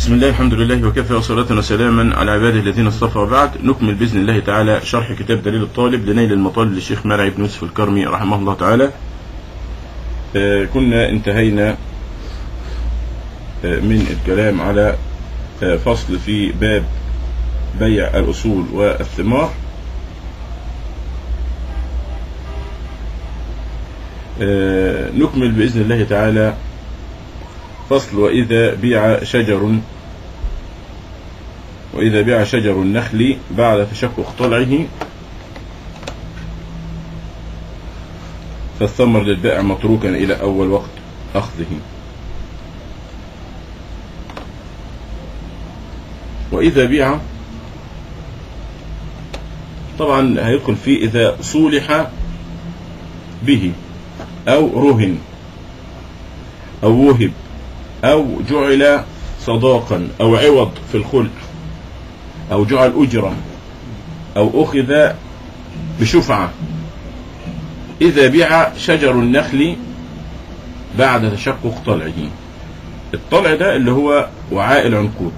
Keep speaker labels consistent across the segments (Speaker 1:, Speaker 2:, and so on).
Speaker 1: بسم الله الحمد لله وكفى وصلاة وسلاما على عباده الذين اصطفى وبعد نكمل بإذن الله تعالى شرح كتاب دليل الطالب لنيل المطالب للشيخ مرعي بن يوسف الكرمي رحمه الله تعالى آه، كنا انتهينا آه، من الكلام على آه، فصل في باب بيع الأصول والثمار آه، نكمل بإذن الله تعالى فصل وإذا بيع شجر وإذا بيع شجر النخل بعد تشقق طلعه فالثمر للبائع متروكا إلى أول وقت أخذه وإذا بيع طبعا هيدخل فيه إذا صولح به أو رهن أو وهب أو جعل صداقا أو عوض في الخلق أو جعل أجرا أو أخذ بشفعة إذا بيع شجر النخل بعد تشقق طلعه الطلع ده اللي هو وعاء العنقود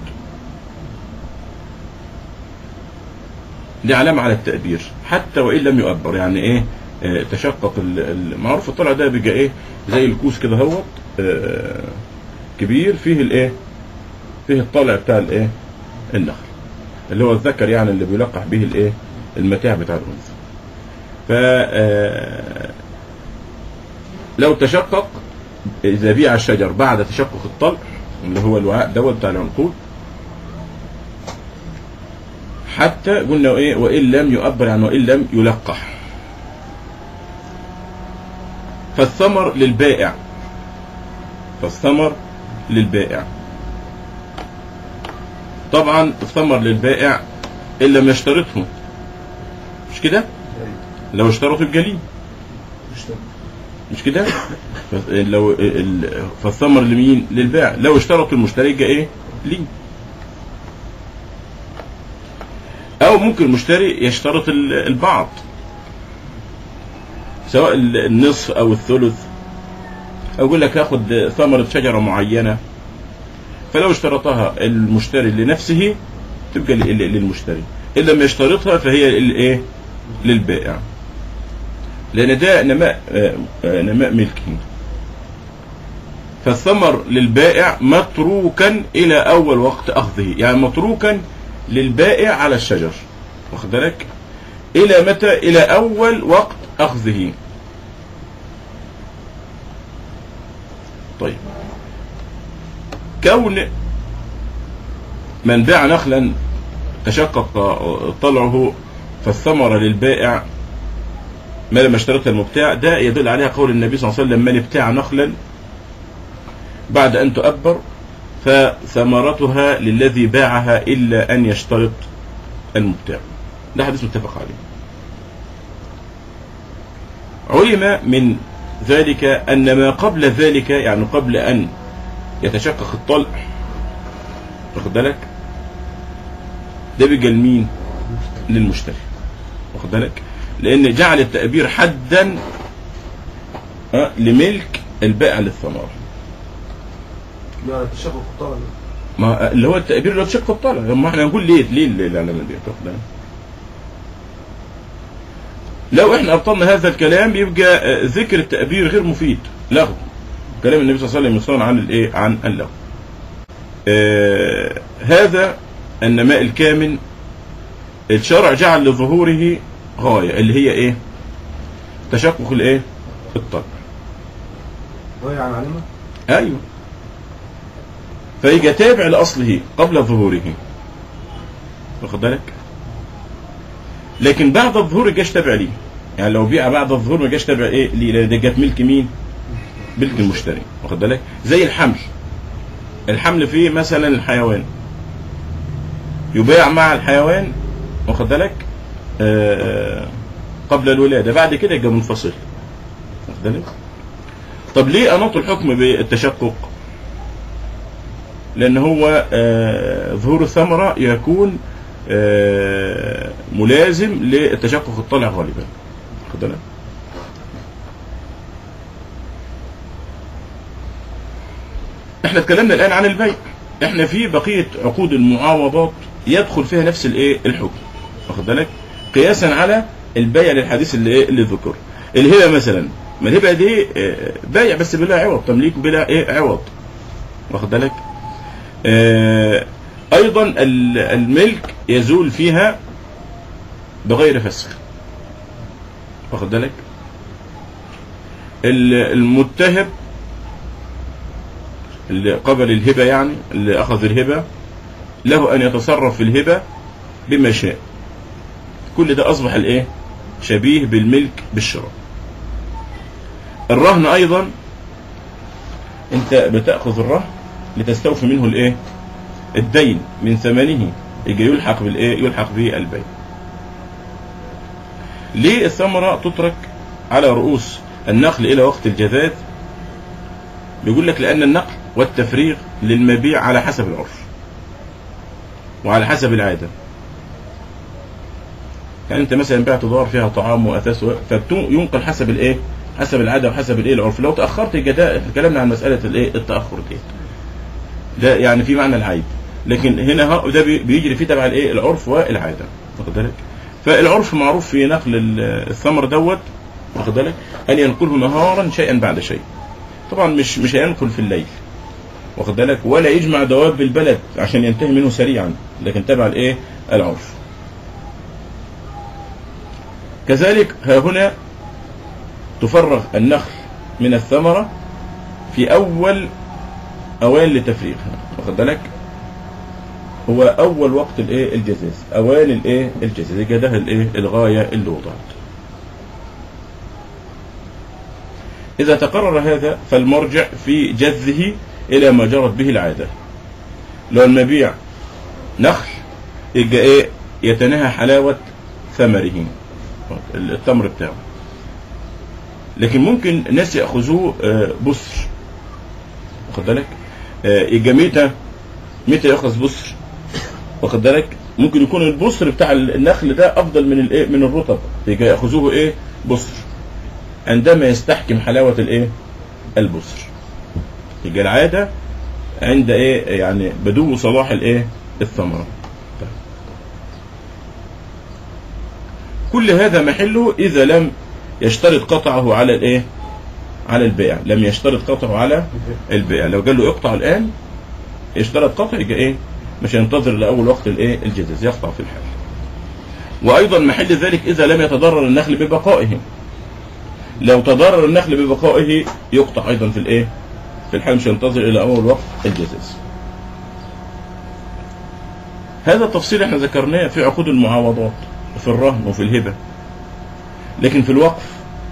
Speaker 1: دي علامة على التأبير حتى وإن لم يؤبر يعني إيه آه، تشقق ال- المعروف الطلع ده بيبقى إيه زي الكوس كده هوت آه، كبير فيه الإيه فيه الطلع بتاع الإيه النخل اللي هو الذكر يعني اللي بيلقح به الإيه المتاع بتاع الأنثى ف آه، لو تشقق إذا بيع الشجر بعد تشقق الطلع اللي هو الوعاء دوت بتاع العنقود حتى قلنا ايه وان لم يؤبر يعني وان لم يلقح فالثمر للبائع فالثمر للبائع طبعا الثمر للبائع ان لم يشترطه مش كده لو اشترطوا الجليد مش كده ف- لو ال- فالثمر لمين للبائع لو اشترطوا المشتري يبقى ايه ليه او ممكن المشتري يشترط ال- البعض سواء ال- النصف او الثلث او يقول لك هاخد ثمرة شجرة معينة فلو اشترطها المشتري لنفسه تبقى ل- ل- للمشتري ان لم يشترطها فهي الايه للبائع لان ده نماء آه، آه، نماء ملكي فالثمر للبائع متروكا الى اول وقت اخذه يعني متروكا للبائع على الشجر واخد بالك الى متى الى اول وقت اخذه طيب كون من باع نخلا تشقق طلعه فالثمرة للبائع ما لم اشترطها المبتاع ده يدل عليها قول النبي صلى الله عليه وسلم من ابتاع نخلا بعد أن تؤبر فثمرتها للذي باعها إلا أن يشترط المبتاع ده حديث متفق عليه علم من ذلك أن ما قبل ذلك يعني قبل أن يتشقق الطلع واخد بالك ده بيجي لمين للمشتري واخد بالك لأن جعل التأبير حدا آه، لملك البائع للثمار
Speaker 2: لا تشقق الطلع
Speaker 1: ما اللي هو التأبير اللي هو بشق الطلع ما احنا نقول ليه ليه الإعلان اللي واخد بالك؟ لو احنا ابطلنا هذا الكلام يبقى آه، ذكر التأبير غير مفيد لغو كلام النبي صلى الله عليه وسلم يصون عن الايه عن اللغو آه هذا النماء الكامن الشرع جعل لظهوره غاية اللي هي ايه تشقق الايه الطلع
Speaker 2: ضيع عن علمه
Speaker 1: ايوه فيجي تابع لاصله قبل ظهوره واخد بالك لكن بعد الظهور جاش تابع ليه يعني لو بيع بعد الظهور ما جاش تابع ايه ليه لان ده جت ملك مين ملك المشتري واخد بالك زي الحمل الحمل فيه مثلا الحيوان يباع مع الحيوان واخد بالك آه قبل الولاده بعد كده يبقى منفصل واخد بالك طب ليه اناط الحكم بالتشقق لان هو آه ظهور الثمره يكون آه ملازم للتشقق الطالع غالبا واخد بالك احنا اتكلمنا الان عن البيع احنا في بقيه عقود المعاوضات يدخل فيها نفس الايه الحكم واخد بالك قياسا على البيع للحديث اللي ايه اللي ذكر الهبه مثلا ما الهبه دي آه، بيع بس بلا عوض تمليك بلا ايه عوض واخد بالك آه، ايضا ال- الملك يزول فيها بغير فسخ واخد بالك ال- المتهب اللي قبل الهبة يعني اللي أخذ الهبة له أن يتصرف في الهبة بما شاء كل ده أصبح الإيه شبيه بالملك بالشراء الرهن أيضا أنت بتأخذ الرهن لتستوفي منه الإيه الدين من ثمنه يجي يلحق بالإيه يلحق به البيع ليه الثمرة تترك على رؤوس النقل إلى وقت الجذاذ بيقول لك لأن النقل والتفريغ للمبيع على حسب العرف وعلى حسب العادة يعني انت مثلا بعت دار فيها طعام واثاث فينقل حسب الايه حسب العاده وحسب الايه العرف لو تاخرت يبقى ده إحنا اتكلمنا عن مساله الايه التاخر دي ده يعني في معنى العيب لكن هنا ها- ده بي- بيجري فيه تبع الايه العرف والعاده واخد بالك فالعرف معروف في نقل ال- الثمر دوت واخد بالك ان ينقله نهارا شيئا بعد شيء طبعا مش مش هينقل في الليل واخد بالك ولا يجمع دواب البلد عشان ينتهي منه سريعا لكن تبع الايه العرف كذلك ها هنا تفرغ النخل من الثمرة في أول أوان لتفريغها واخد بالك هو أول وقت الإيه الجزاز أوان الإيه الجزاز يبقى ده الإيه الغاية اللي وضعت إذا تقرر هذا فالمرجع في جذه إلى ما جرت به العادة لو المبيع نخل يبقى إيه يتناهى حلاوة ثمره التمر بتاعه لكن ممكن ناس ياخذوه آه، بسر واخد بالك آه، يبقى متى متى ياخذ بسر واخد بالك ممكن يكون البسر بتاع النخل ده افضل من الايه من الرطب يبقى ياخذوه ايه بسر عندما يستحكم حلاوه الايه البسر يبقى العاده عند ايه يعني بدو صلاح الايه الثمره كل هذا محله إذا لم يشترط قطعه على الإيه؟ على البيع، لم يشترط قطعه على البيع، لو قال له اقطع الآن اشترط قطع يبقى إيه؟ مش هينتظر لأول وقت الإيه؟ الجزاز، يقطع في الحال. وأيضا محل ذلك إذا لم يتضرر النخل ببقائه. لو تضرر النخل ببقائه يقطع أيضا في الإيه؟ في الحال مش هينتظر إلى أول وقت الجزاز. هذا التفصيل احنا ذكرناه في عقود المعاوضات. في الرهن وفي الهبة لكن في الوقف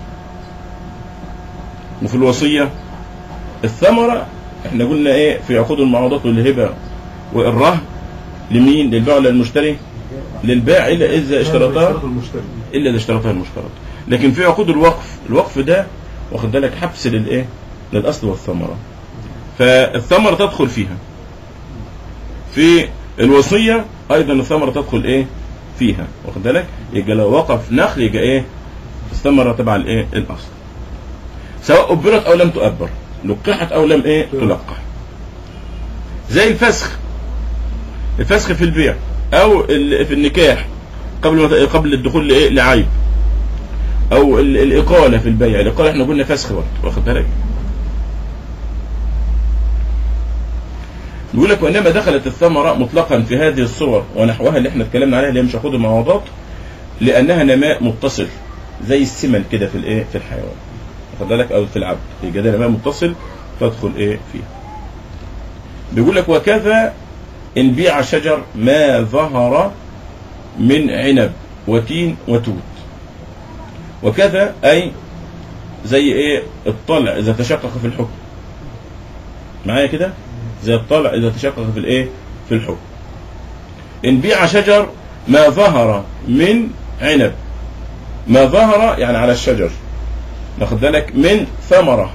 Speaker 1: وفي الوصية الثمرة احنا قلنا ايه في عقود المعاوضات والهبة والرهن لمين للبائع ولا للمشتري للبائع الا اذا اشترطها
Speaker 2: اشترط المشتري
Speaker 1: الا اذا اشترطها المشترط لكن في عقود الوقف الوقف ده واخد بالك حبس للايه للاصل والثمرة فالثمرة تدخل فيها في الوصية ايضا الثمرة تدخل ايه فيها واخد بالك يبقى لو وقف نخل يبقى ايه الثمرة تبع الايه الاصل سواء أبرت او لم تؤبر لقحت او لم ايه تلقح زي الفسخ الفسخ في البيع او ال- في النكاح قبل ما قبل الدخول لايه لعيب او ال- الاقاله في البيع الاقاله احنا قلنا فسخ برضه واخد بالك يقول لك وانما دخلت الثمره مطلقا في هذه الصور ونحوها اللي احنا اتكلمنا عليها اللي هي مش عقود المعوضات لانها نماء متصل زي السمن كده في الايه في الحيوان واخد بالك او في العبد يبقى ده نماء متصل تدخل ايه فيها بيقول لك وكذا ان بيع شجر ما ظهر من عنب وتين وتوت وكذا اي زي ايه الطلع اذا تشقق في الحكم معايا كده زي الطلع اذا تشقق في الايه في الحكم ان بيع شجر ما ظهر من عنب ما ظهر يعني على الشجر واخد بالك من ثمره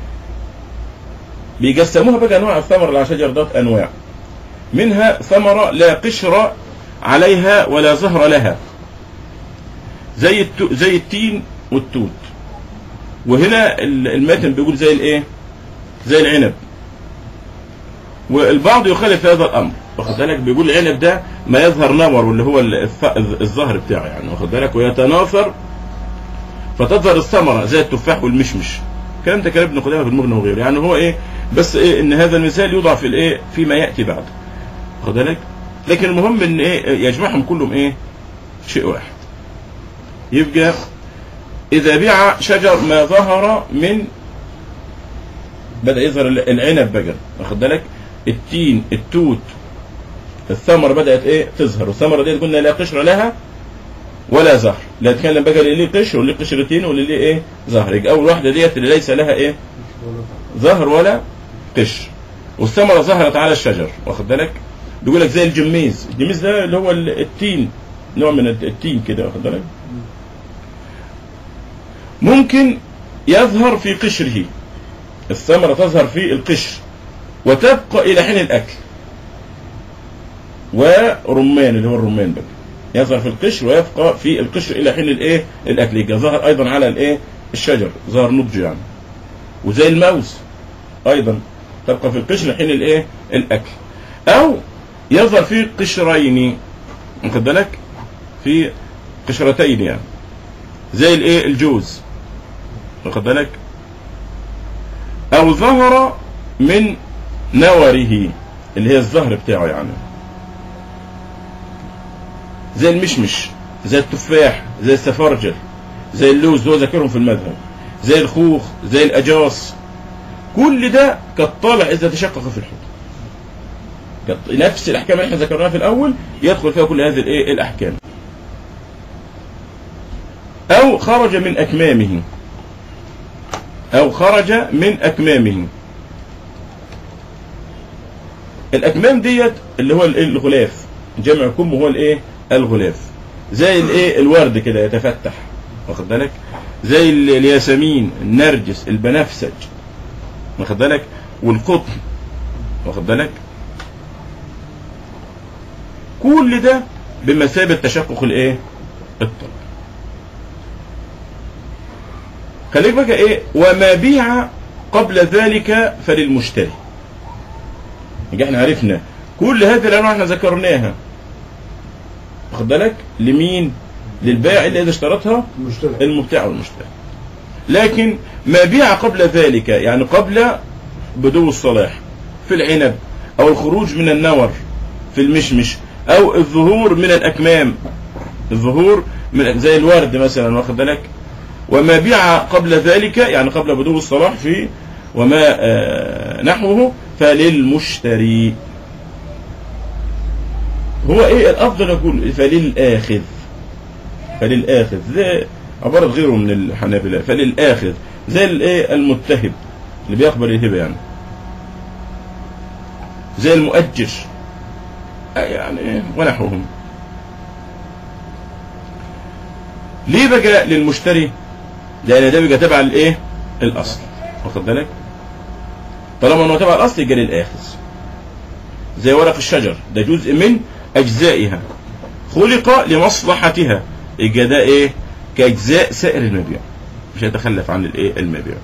Speaker 1: بيقسموها بقى انواع الثمر اللي على الشجر دوت انواع منها ثمره لا قشر عليها ولا زهر لها زي التو زي التين والتوت وهنا ال- المتن بيقول زي الايه زي العنب والبعض يخالف هذا الامر واخد بالك بيقول العنب ده ما يظهر نمر واللي هو الف- الظهر بتاعه يعني واخد بالك ويتناثر فتظهر الثمره زي التفاح والمشمش الكلام ده كلام ابن قدامه في المغني وغيره يعني هو ايه بس ايه ان هذا المثال يوضع في الايه فيما ياتي بعد واخد بالك لكن المهم ان ايه يجمعهم كلهم ايه شيء واحد يبقى اذا بيع شجر ما ظهر من بدا يظهر العنب بقى واخد بالك التين التوت الثمرة بدأت ايه تظهر والثمرة دي قلنا لا قشر لها ولا زهر لا نتكلم بقى اللي ليه قشر واللي ليه قشرتين واللي ليه ايه زهر يبقى اول واحدة ديت اللي ليس لها ايه زهر ولا قشر والثمرة ظهرت على الشجر واخد بالك بيقول لك زي الجميز الجميز ده اللي هو ال- التين نوع من الت- التين كده واخد بالك ممكن يظهر في قشره الثمرة تظهر في القشر وتبقى إلى حين الأكل ورمان اللي هو الرمان بقى يظهر في القشر ويبقى في القشر إلى حين الإيه الأكل يبقى ظهر أيضا على الإيه الشجر ظهر نضج يعني وزي الموز أيضا تبقى في القشر حين الإيه الأكل أو يظهر في قشرين واخد بالك في قشرتين يعني زي الإيه الجوز واخد بالك أو ظهر من نوره اللي هي الزهر بتاعه يعني زي المشمش زي التفاح زي السفرجل زي اللوز هو ذاكرهم في المذهب زي الخوخ زي الأجاص كل ده كالطالع إذا تشقق في الحكم كالط- نفس الأحكام اللي احنا ذكرناها في الأول يدخل فيها كل هذه الإيه الأحكام أو خرج من أكمامه أو خرج من أكمامه الأكمام ديت اللي هو الإيه؟ الغلاف جمع كم هو الإيه الغلاف زي الإيه الورد كده يتفتح واخد بالك زي ال- الياسمين النرجس البنفسج واخد بالك والقطن واخد بالك كل ده بمثابة تشقق الإيه الطلب خليك بقى ايه وما بيع قبل ذلك فللمشتري يبقى احنا عرفنا كل هذه الانواع احنا ذكرناها واخد بالك لمين للبائع اللي اذا اشترطها
Speaker 2: المشتري
Speaker 1: المبتاع والمشتري لكن ما بيع قبل ذلك يعني قبل بدو الصلاح في العنب او الخروج من النور في المشمش او الظهور من الاكمام الظهور من زي الورد مثلا واخد بالك وما بيع قبل ذلك يعني قبل بدو الصلاح في وما آه، نحوه فللمشتري هو ايه الافضل يقول فللآخذ فللآخذ زي عبارة غيره من الحنابلة فللآخذ زي الايه المتهب اللي بيقبل الهبة يعني زي المؤجر آه، يعني إيه، ونحوهم ليه بقى للمشتري لان ده بيبقى تبع الايه الاصل واخد بالك طالما انه تبع الاصل يبقى للاخذ زي ورق الشجر ده جزء من اجزائها خلق لمصلحتها يبقى ده ايه كاجزاء سائر المبيع مش هيتخلف عن الايه المبيع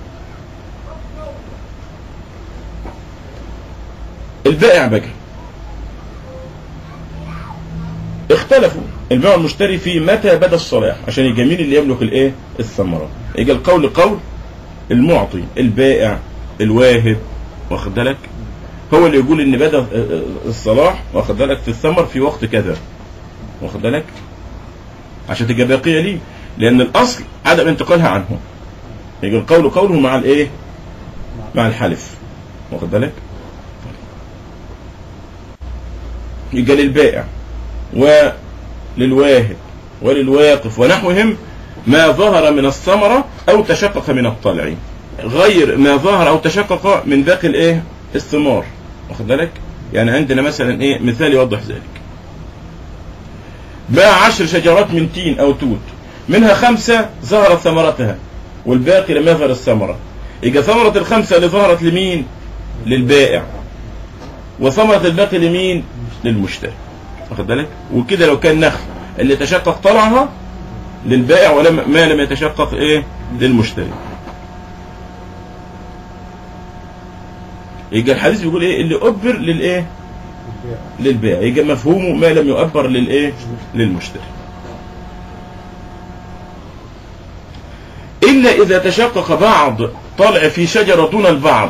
Speaker 1: البائع بقى اختلفوا البائع والمشتري في متى بدا الصلاح عشان يبقى مين اللي يملك الايه الثمره يبقى القول قول المعطي البائع الواهب واخد بالك هو اللي يقول ان بدا الصلاح واخد بالك في الثمر في وقت كذا واخد بالك عشان تبقى باقيه ليه لان الاصل عدم انتقالها عنه يبقى القول قوله مع الايه مع الحلف واخد بالك يبقى للبائع وللواهب وللواقف ونحوهم ما ظهر من الثمرة أو تشقق من الطلع غير ما ظهر أو تشقق من باقي الإيه الثمار واخد بالك يعني عندنا مثلا إيه مثال يوضح ذلك باع عشر شجرات من تين أو توت منها خمسة ظهرت ثمرتها والباقي لم يظهر الثمرة يبقى ثمرة الخمسة اللي ظهرت لمين للبائع وثمرة الباقي لمين للمشتري واخد بالك وكده لو كان نخل اللي تشقق طلعها للبائع ولم ما لم يتشقق ايه للمشتري يبقى الحديث بيقول ايه اللي أبر للايه
Speaker 2: البيع
Speaker 1: للبيع يبقى مفهومه ما لم يؤبر للايه للمشتري إلا إذا تشقق بعض طلع في شجرة دون البعض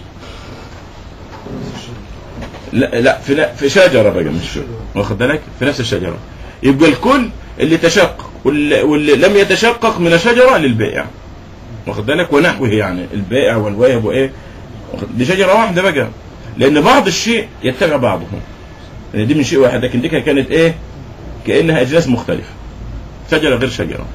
Speaker 1: لا لا في لا في شجرة بقى مش في- واخد بالك في نفس الشجرة يبقى الكل اللي تشقق واللي, واللي لم يتشقق من الشجرة للبائع واخد بالك ونحوه يعني البائع والواهب وايه واخد- دي شجرة واحدة بقى لأن بعض الشيء يتبع بعضه يعني دي من شيء واحد لكن دي كانت ايه كأنها أجناس مختلفة شجرة غير شجرة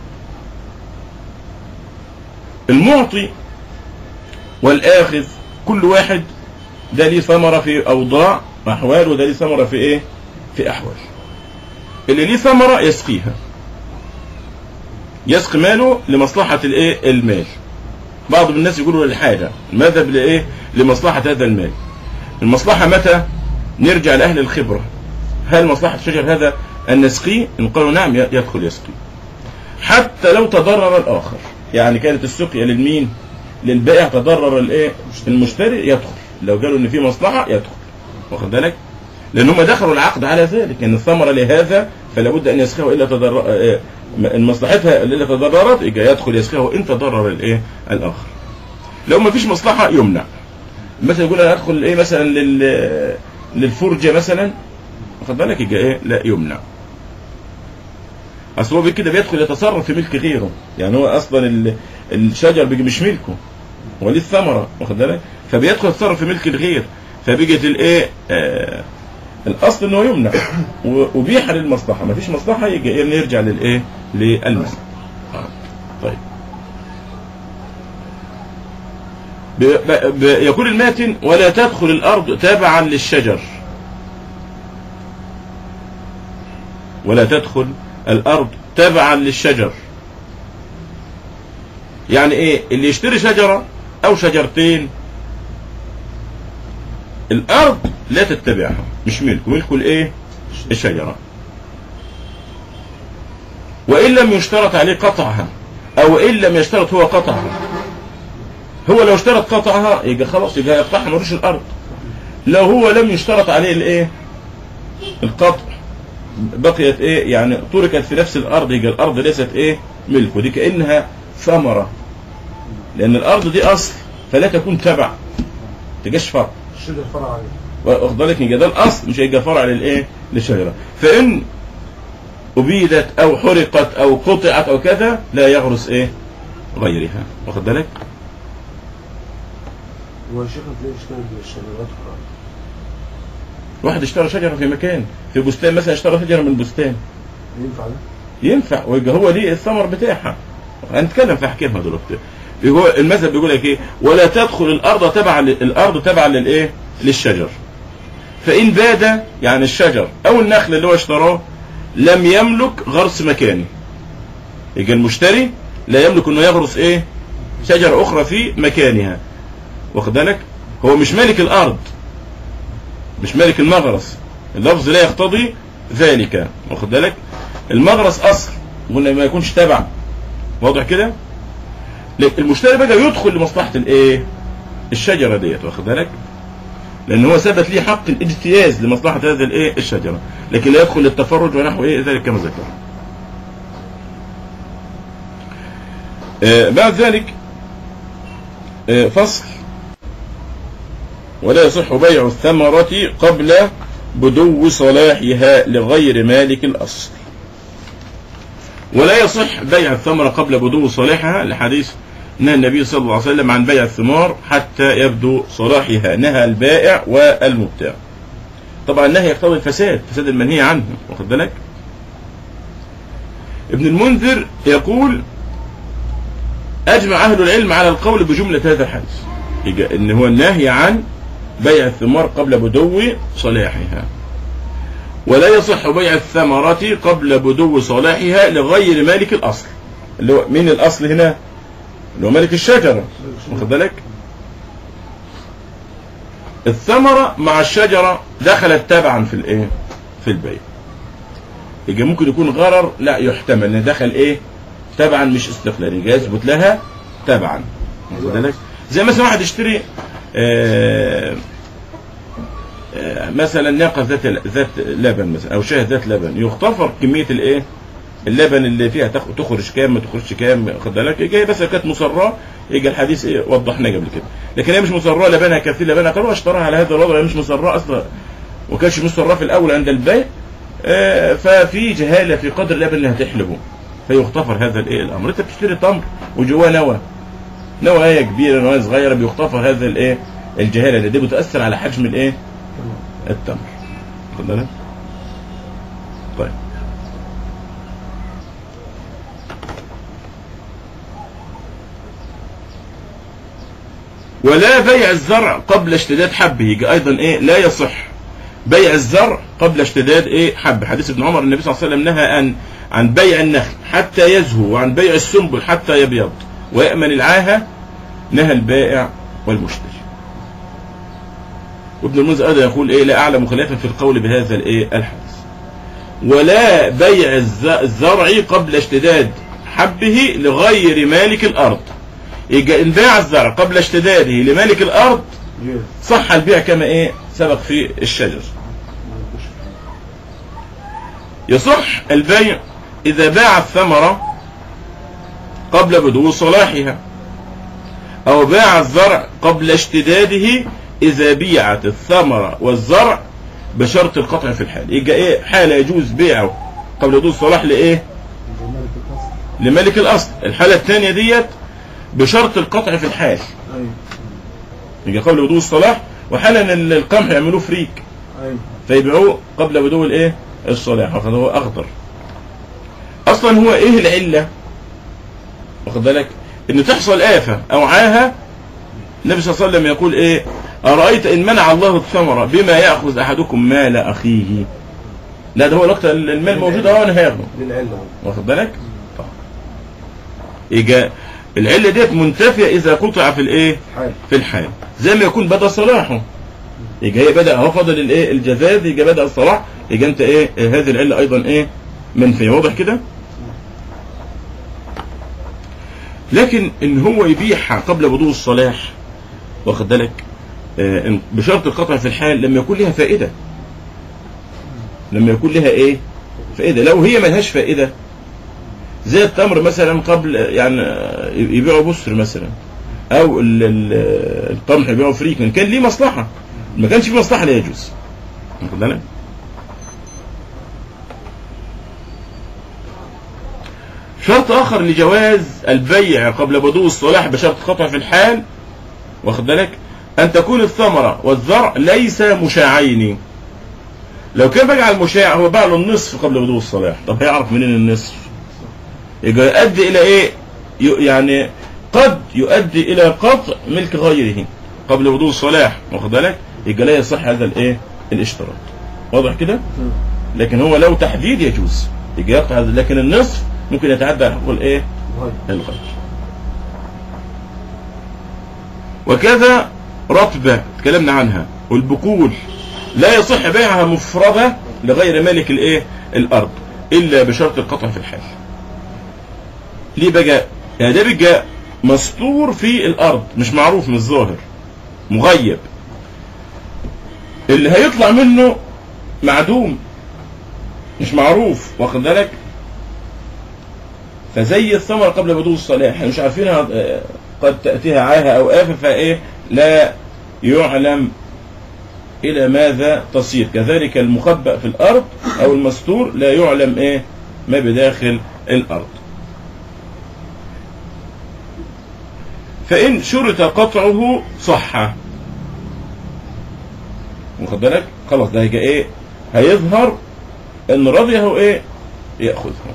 Speaker 1: المعطي والآخذ كل واحد ده ليه ثمرة في أوضاع أحوال وده ليه ثمرة في إيه؟ في أحوال اللي ليه ثمرة يسقيها يسقي ماله لمصلحة الإيه؟ المال بعض الناس يقولوا للحاجة المذهب لإيه؟ لمصلحة هذا المال المصلحة متى؟ نرجع لأهل الخبرة هل مصلحة الشجر هذا أن نسقيه؟ إن قالوا نعم يدخل يسقي حتى لو تضرر الآخر يعني كانت السقيا للمين؟ للبائع تضرر الايه المشتري يدخل لو قالوا ان في مصلحه يدخل واخد بالك لان هم دخلوا العقد على ذلك ان الثمره لهذا فلا بد ان يسقيه الا تضرر آه، ان مصلحتها الا تضررت يبقى يدخل يسقيه وان تضرر الايه الاخر لو ما فيش مصلحه يمنع مثلا يقول انا ادخل ايه مثلا لل للفرجه مثلا واخد بالك يبقى ايه لا يمنع اصل هو كده بيدخل يتصرف في ملك غيره يعني هو اصلا ال- الشجر بيجي مش ملكه هو ليه الثمره واخد بالك فبيدخل يتصرف في ملك الغير فبيجت الايه آه الاصل انه يمنع و- وبيحل المصلحه ما فيش مصلحه يجي إيه نرجع للايه للمال آه. طيب ب- ب- ب- يقول الماتن ولا تدخل الارض تابعا للشجر ولا تدخل الارض تبعا للشجر يعني ايه اللي يشتري شجرة او شجرتين الارض لا تتبعها مش ملكه ملكه الايه الشجرة وان لم يشترط عليه قطعها او ان لم يشترط هو قطعها هو لو اشترط قطعها يبقى خلاص يبقى يقطعها ملوش الارض لو هو لم يشترط عليه الايه القطع بقيت ايه يعني تركت في نفس الارض يبقى الارض ليست ايه ملكه دي كانها ثمره لان الارض دي اصل فلا تكون تبع تجيش فرع
Speaker 2: الشجر فرع عليه
Speaker 1: واخد بالك يبقى ده الاصل مش هيبقى فرع للايه للشجره فان ابيدت او حرقت او قطعت او كذا لا يغرس ايه غيرها واخد بالك
Speaker 2: هو الشيخ تلاقي اشكال الشجرات فرع
Speaker 1: واحد اشترى شجره في مكان في بستان مثلا اشترى شجره من بستان
Speaker 2: ينفع ده؟
Speaker 1: ينفع ويبقى هو ليه الثمر بتاعها هنتكلم في احكامها دلوقتي هو المذهب بيقول لك ايه ولا تدخل الارض تبع الارض تبع للايه للشجر فان باد يعني الشجر او النخل اللي هو اشتراه لم يملك غرس مكانه يبقى المشتري لا يملك انه يغرس ايه شجره اخرى في مكانها واخد بالك هو مش مالك الارض مش مالك المغرس اللفظ لا يقتضي ذلك واخد بالك المغرس اصل قلنا ما يكونش تبع واضح كده لكن المشتري بقى يدخل لمصلحه الايه الشجره ديت واخد بالك لان هو ثبت ليه حق الاجتياز لمصلحه هذه الايه الشجره لكن لا يدخل للتفرج ونحو ايه ذلك كما ذكر آه بعد ذلك آه فصل ولا يصح بيع الثمرة قبل بدو صلاحها لغير مالك الأصل ولا يصح بيع الثمرة قبل بدو صلاحها لحديث نهى النبي صلى الله عليه وسلم عن بيع الثمار حتى يبدو صلاحها نهى البائع والمبتاع طبعا النهي يقتضي الفساد فساد المنهي عنه واخد بالك ابن المنذر يقول أجمع أهل العلم على القول بجملة هذا الحديث يجا- إن هو النهي عن بيع الثمار قبل بدو صلاحها ولا يصح بيع الثمرة قبل بدو صلاحها لغير مالك الأصل اللي هو مين الأصل هنا اللي هو مالك الشجرة واخد بالك الثمرة مع الشجرة دخلت تبعا في الايه في البيع يجي ممكن يكون غرر لا يحتمل ان دخل ايه تبعا مش استقلالي يجي يثبت لها تبعا واخد بالك زي مثلا واحد يشتري آه، آه، مثلا ناقه ذات ذات لبن مثلا او شاه ذات لبن يغتفر كميه الايه اللبن اللي فيها تخ- تخرج كام ما تخرجش كام خد بالك يجي بس كانت مصراه يجي الحديث ايه وضحناه قبل كده لكن هي مش مصراه لبنها كثير لبنها قالوا اشتراها على هذا الوضع هي مش مصراه اصلا وكانش مصراه في الاول عند البيع آه، ففي جهاله في قدر اللبن اللي هتحلبه فيغتفر هذا الايه الامر انت بتشتري تمر وجواه نوى نوايا كبيره نوايا صغيره بيغتفر هذا الايه الجهاله اللي دي بتاثر على حجم الايه التمر خد بالك طيب ولا بيع الزرع قبل اشتداد حبه يجي ايضا ايه لا يصح بيع الزرع قبل اشتداد ايه حب حديث ابن عمر النبي صلى الله عليه وسلم نهى عن عن بيع النخل حتى يزهو وعن بيع السنبل حتى يبيض ويأمن العاهة نهى البائع والمشتري وابن المنذر ايضا يقول ايه لا اعلم خلافا في القول بهذا الايه الحديث ولا بيع الز- الزرع قبل اشتداد حبه لغير مالك الارض يجي ان باع الزرع قبل اشتداده لمالك الارض
Speaker 2: جاهز
Speaker 1: صح البيع كما ايه سبق في الشجر يصح البيع اذا باع الثمرة قبل بدو صلاحها او باع الزرع قبل اشتداده اذا بيعت الثمرة والزرع بشرط القطع في الحال يبقى ايه حالة يجوز بيعه قبل بدو الصلاح لايه
Speaker 2: جمالك الأصل
Speaker 1: لملك الاصل الحالة الثانية ديت بشرط القطع في الحال
Speaker 2: أيوة
Speaker 1: يبقى قبل بدو الصلاح وحالا ان القمح يعملوه فريك
Speaker 2: أيوة
Speaker 1: فيبيعوه قبل بدو الايه الصلاح واخد هو اخضر اصلا هو ايه العله واخد بالك ان تحصل افه او عاهه النبي صلى الله عليه وسلم يقول ايه ارايت ان منع الله الثمره بما ياخذ احدكم مال اخيه لا ده هو الوقت المال موجود اهو انا هاخده
Speaker 2: للعلة
Speaker 1: واخد بالك طب يجا العله ديت منتفيه اذا قطع في الايه
Speaker 2: حال
Speaker 1: في الحال زي ما يكون بدا صلاحه يجي هي بدا اهو فضل الايه الجفاف يجي بدا الصلاح يجي انت ايه آه، هذه العله ايضا ايه منفيه واضح كده لكن ان هو يبيعها قبل بدو الصلاح واخد بالك آه، إن- بشرط القطع في الحال لما يكون لها فائده لما يكون لها ايه فائده لو هي ملهاش فائده زي التمر مثلا قبل يعني آه، يبيعوا بسر مثلا او ال- ال- القمح يبيعوا فريك من كان ليه مصلحه ما كانش فيه مصلحه لا يجوز واخد بالك شرط اخر لجواز البيع قبل بدو الصلاح بشرط قطع في الحال واخد بالك ان تكون الثمره والزرع ليس مشاعين لو كان بقى على المشاع هو باع له النصف قبل بدو الصلاح طب هيعرف منين النصف يبقى يؤدي الى ايه ي- يعني قد يؤدي الى قطع ملك غيره قبل بدو الصلاح واخد بالك يبقى لا يصح هذا الايه الاشتراط واضح كده لكن هو لو تحديد يجوز يبقى يقطع هذا لكن النصف ممكن يتعدى على حقوق الايه
Speaker 2: غير
Speaker 1: الغير وكذا رطبة تكلمنا عنها والبكول لا يصح بيعها مفردة لغير مالك الايه الارض الا بشرط القطع في الحال ليه بقى يعني ده بقى مستور في الارض مش معروف من الظاهر مغيب اللي هيطلع منه معدوم مش معروف واخد بالك فزي الثمرة قبل بدو الصلاح احنا مش عارفينها آه، قد تأتيها عاهة أو آفة فإيه لا يعلم إلى ماذا تصير كذلك المخبأ في الأرض أو المستور لا يعلم إيه ما بداخل الأرض فإن شرط قطعه صح واخد بالك خلاص ده هيجي إيه هيظهر إن رضيه إيه يأخذها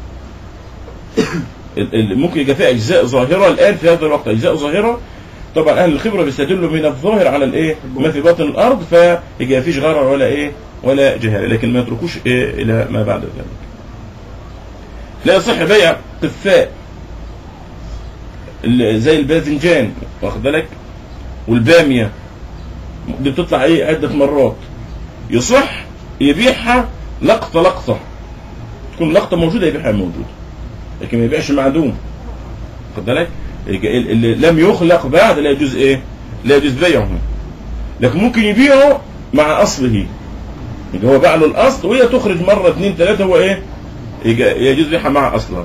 Speaker 1: ال- ال- ممكن يبقى فيها اجزاء ظاهره الان في هذا الوقت اجزاء ظاهره طبعا اهل الخبره بيستدلوا من الظاهر على الايه ما في باطن الارض فيبقى فيش غرر ولا ايه ولا جهاله لكن ما يتركوش إيه الى ما بعد ذلك لا يصح بيع قثاء ال- زي الباذنجان واخد بالك والباميه دي بتطلع ايه عده مرات يصح يبيعها لقطه لقطه تكون لقطه موجوده يبيعها موجوده لكن ما يبيعش معدوم خد بالك اللي اللي لم يخلق بعد لا يجوز ايه لا يجوز بيعه لكن ممكن يبيعه مع اصله يبقى هو باع له الاصل وهي تخرج مره اثنين ثلاثه هو ايه يجا- يجوز بيعها مع اصلها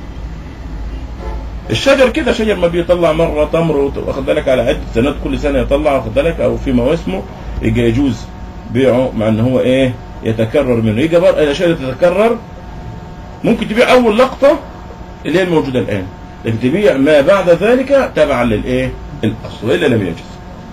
Speaker 1: الشجر كده شجر ما بيطلع مره تمر وت- واخد بالك على عده سنوات كل سنه يطلع واخد بالك او في مواسمه يجي يجوز بيعه مع ان هو ايه يتكرر منه يجي بقى الاشياء اللي تتكرر ممكن تبيع اول لقطه اللي هي الموجوده الان لكن تبيع ما بعد ذلك تبعا للايه الاصل والا لم يجوز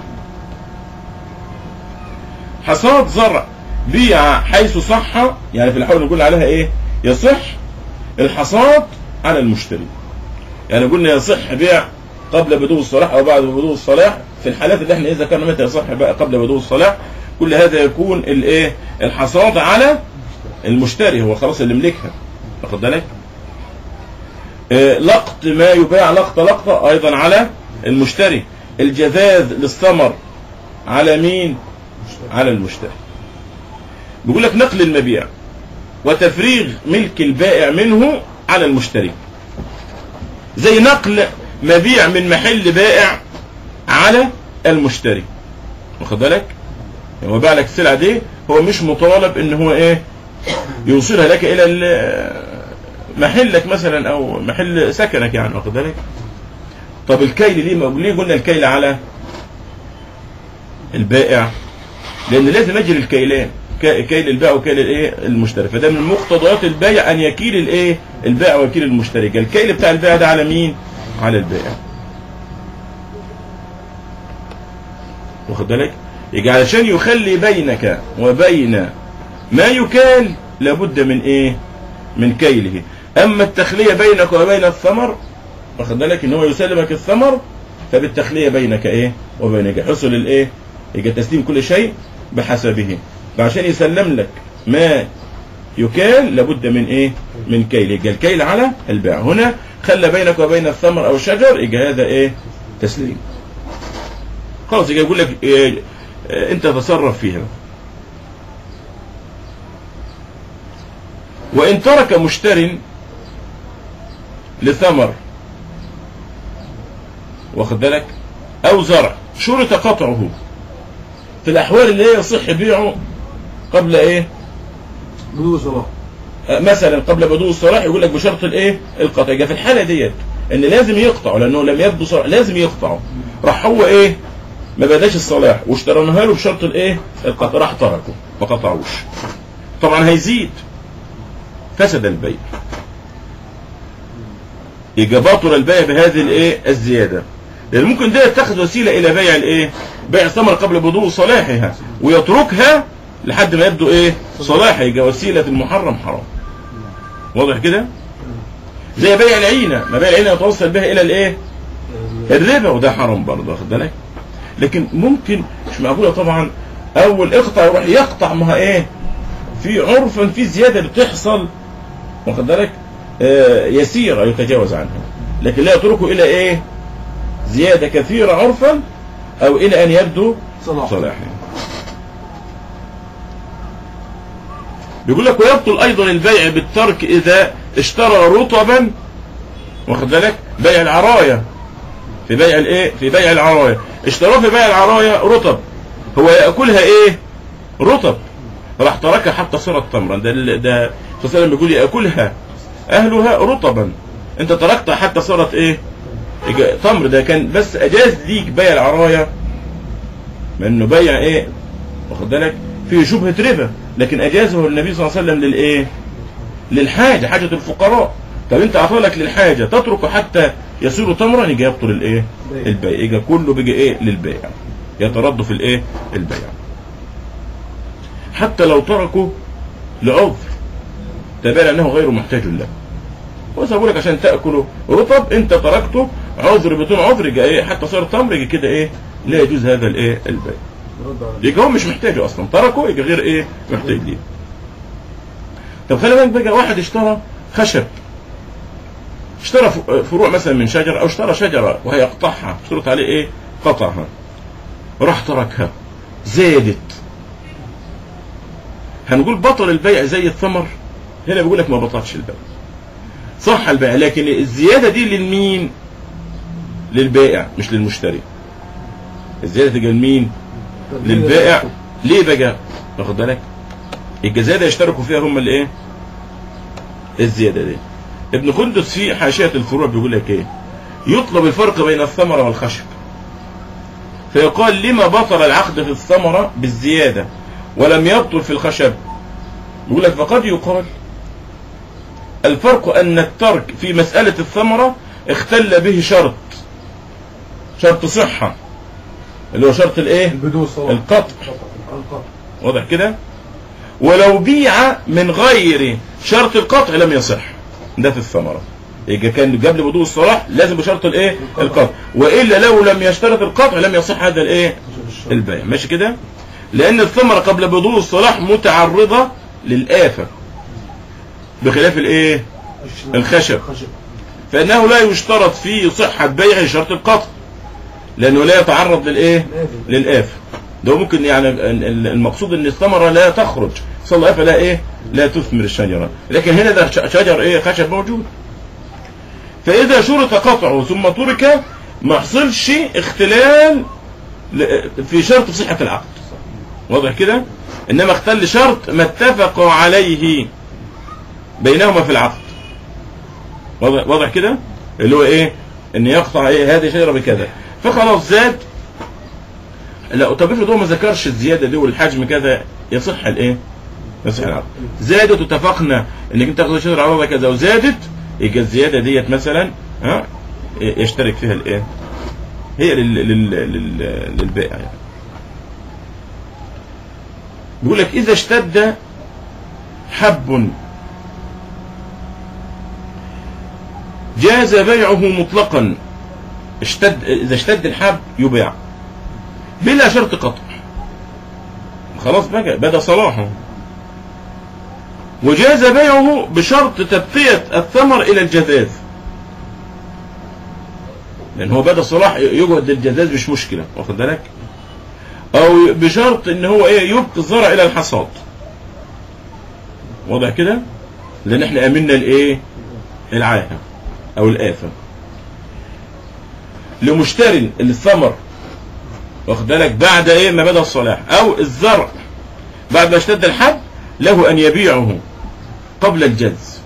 Speaker 1: حصاد زرع بيع حيث صح يعني في الحول نقول عليها ايه يصح الحصاد على المشتري يعني قلنا يصح بيع قبل بدو الصلاح او بعد بدو الصلاح في الحالات اللي احنا اذا كان متى يصح بقى قبل بدو الصلاح كل هذا يكون الايه الحصاد على المشتري هو خلاص اللي ملكها واخد بالك آه، لقط ما يباع لقطه لقطه ايضا على المشتري الجذاذ للثمر على مين على المشتري بيقول لك نقل المبيع وتفريغ ملك البائع منه على المشتري زي نقل مبيع من محل بائع على المشتري واخد بالك يعني هو باع لك السلعه دي هو مش مطالب ان هو ايه يوصلها لك الى ال- محلك مثلا او محل سكنك يعني واخد بالك طب الكيل ليه ما ليه قلنا الكيل على البائع لان لازم اجري الكيلان ك- كيل البائع وكيل الايه المشتري فده من مقتضيات البيع ان يكيل الايه البائع ويكيل المشتري يبقى الكيل بتاع البائع ده على مين على البائع واخد بالك يبقى علشان يخلي بينك وبين ما يكال لابد من ايه من كيله اما التخليه بينك وبين الثمر واخد بالك ان هو يسلمك الثمر فبالتخليه بينك ايه وبينك حصل الايه يبقى تسليم كل شيء بحسبه فعشان يسلم لك ما يكال لابد من ايه من كيل يبقى الكيل على البيع هنا خلى بينك وبين الثمر او الشجر يبقى هذا ايه تسليم خلاص يبقى يقول لك إيه إيه انت تصرف فيها وان ترك مشتر لثمر واخد بالك او زرع شرط قطعه في الاحوال اللي هي يصح بيعه قبل ايه
Speaker 2: بدو صلاح
Speaker 1: آه، مثلا قبل بدو الصلاح يقول لك بشرط الايه القطع يبقى في الحاله ديت ان لازم يقطعه لانه لم يبدو صلاح لازم يقطعه راح هو ايه ما بداش الصلاح واشتريناها له بشرط الايه القطع راح تركه ما قطعوش طبعا هيزيد فسد البيع يبقى باطل البيع بهذه الايه الزياده لان ممكن ده تاخذ وسيله الى بيع الايه بيع الثمر قبل بدو صلاحها ويتركها لحد ما يبدو ايه صلاحها يبقى وسيله المحرم حرام واضح كده زي بيع العينه ما بيع العينه يتوصل بها الى الايه الربا وده حرام برضه واخد بالك لكن ممكن مش معقوله طبعا اول اقطع يروح يقطع ما ايه في عرفا في زياده بتحصل واخد بالك آه يسيره يتجاوز عنها لكن لا يتركه الى ايه زياده كثيره عرفا او الى ان يبدو
Speaker 2: صلاح
Speaker 1: صلاحا بيقول لك ويبطل ايضا البيع بالترك اذا اشترى رطبا واخد بالك بيع العرايه في بيع الايه في بيع العرايه اشتراه في بيع العرايه رطب هو ياكلها ايه رطب راح تركها حتى صارت تمرا ده ال- ده صلى الله عليه وسلم بيقول ياكلها اهلها رطبا انت تركتها حتى صارت ايه إجا- تمر ده كان بس اجاز ليك بيع العرايه ما انه بيع ايه واخد بالك فيه شبهه ربا لكن اجازه النبي صلى الله عليه وسلم للايه للحاجه حاجه الفقراء طب انت اعطالك للحاجه تتركه حتى يصير تمرا يجي يبطل الايه
Speaker 2: بيع.
Speaker 1: البيع يجي كله بيجي ايه للبيع يترد في الايه البيع حتى لو تركه لعذر تبين انه غير محتاج له وسأقول لك عشان تاكله رطب انت تركته عذر بدون عذر يجي ايه حتى صار تمر يجي كده ايه لا يجوز هذا الايه البيع
Speaker 2: رد على
Speaker 1: يبقى هو مش محتاجه اصلا تركه يبقى غير ايه محتاج ليه طب خلي بالك بقى واحد اشترى خشب اشترى ف- فروع مثلا من شجره او اشترى شجره وهيقطعها اشترط عليه ايه قطعها راح تركها زادت هنقول بطل البيع زي الثمر هنا بيقول لك ما بطلش البيع صح البيع لكن الزياده دي للمين للبائع مش للمشتري الزياده تجي لمين للبائع ليه بقى واخد بالك الجزاده يشتركوا فيها هم الايه الزياده دي ابن خندس في حاشيه الفروع بيقول لك ايه يطلب الفرق بين الثمره والخشب فيقال لما بطل العقد في الثمره بالزياده ولم يبطل في الخشب يقول لك فقد يقال الفرق ان الترك في مساله الثمره اختل به شرط شرط صحه اللي هو شرط الايه
Speaker 2: البدو الصلاة
Speaker 1: القطع
Speaker 2: القطع
Speaker 1: واضح كده ولو بيع من غير شرط القطع لم يصح ده في الثمرة يبقى كان قبل بدو الصلاح لازم بشرط الايه
Speaker 2: القطع.
Speaker 1: القطع والا لو لم يشترط القطع لم يصح هذا الايه البيع ماشي كده لان الثمرة قبل بدو الصلاح متعرضة للآفة بخلاف الايه الخشب.
Speaker 2: الخشب
Speaker 1: فانه لا يشترط في صحة بيع شرط القطع لانه لا يتعرض للايه للآفة ده ممكن يعني ال- ال- المقصود ان الثمرة لا تخرج صلى الآفة لا ايه لا تثمر الشجرة لكن هنا ده ش- شجر ايه خشب موجود فاذا شرط قطعه ثم ترك ما حصلش اختلال ل- في شرط صحة العقد واضح كده انما اختل شرط ما اتفقوا عليه بينهما في العقد واضح, واضح كده اللي هو ايه ان يقطع ايه هذه شجره بكذا فخلاص زاد لا طب افرض هو ما ذكرش الزياده دي والحجم كذا يصح الايه يصح العقد زادت واتفقنا انك انت تاخد شجره عرضها كذا وزادت يبقى الزياده ديت مثلا ها يشترك فيها الايه هي لل لل لل للبائع يعني بيقول لك اذا اشتد حب جاز بيعه مطلقا اشتد اذا اشتد الحب يباع بلا شرط قطع خلاص بقى بدا صلاحه وجاز بيعه بشرط تبقية الثمر الى الجذاذ لان هو بدا صلاح يجهد الجذاذ مش مشكله واخد بالك او بشرط ان هو ايه يبقي الزرع الى الحصاد واضح كده لان احنا امنا الايه العاهه او الآفة لمشتري الثمر واخد بالك بعد ايه ما بدا الصلاح او الزرع بعد ما اشتد الحب له ان يبيعه قبل الجز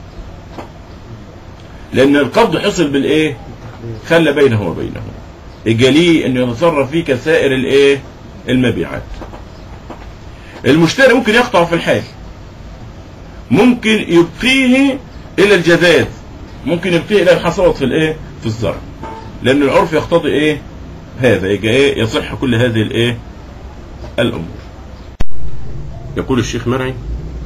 Speaker 1: لان القبض حصل بالايه خلى بينه وبينه الجلي انه يتصرف فيه كسائر الايه المبيعات المشتري ممكن يقطع في الحال ممكن يبقيه الى الجذاذ ممكن يبقيه الى الحصاد في الايه في الزرع لان العرف يقتضي ايه هذا يجي ايه يصح كل هذه الايه الامور يقول الشيخ مرعي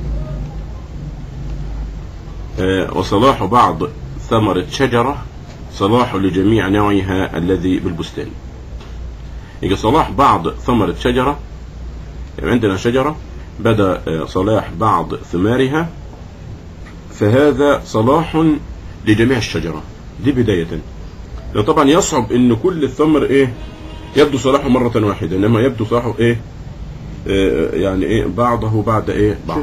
Speaker 1: آه وصلاح بعض ثمرة شجرة صلاح لجميع نوعها الذي بالبستان يجي صلاح بعض ثمرة شجرة يعني عندنا شجرة بدأ آه، صلاح بعض ثمارها فهذا صلاح لجميع الشجرة دي بداية لو طبعا يصعب ان كل الثمر ايه يبدو صلاحه مرة واحدة انما يبدو صلاحه ايه آه، يعني ايه بعضه بعد ايه بعض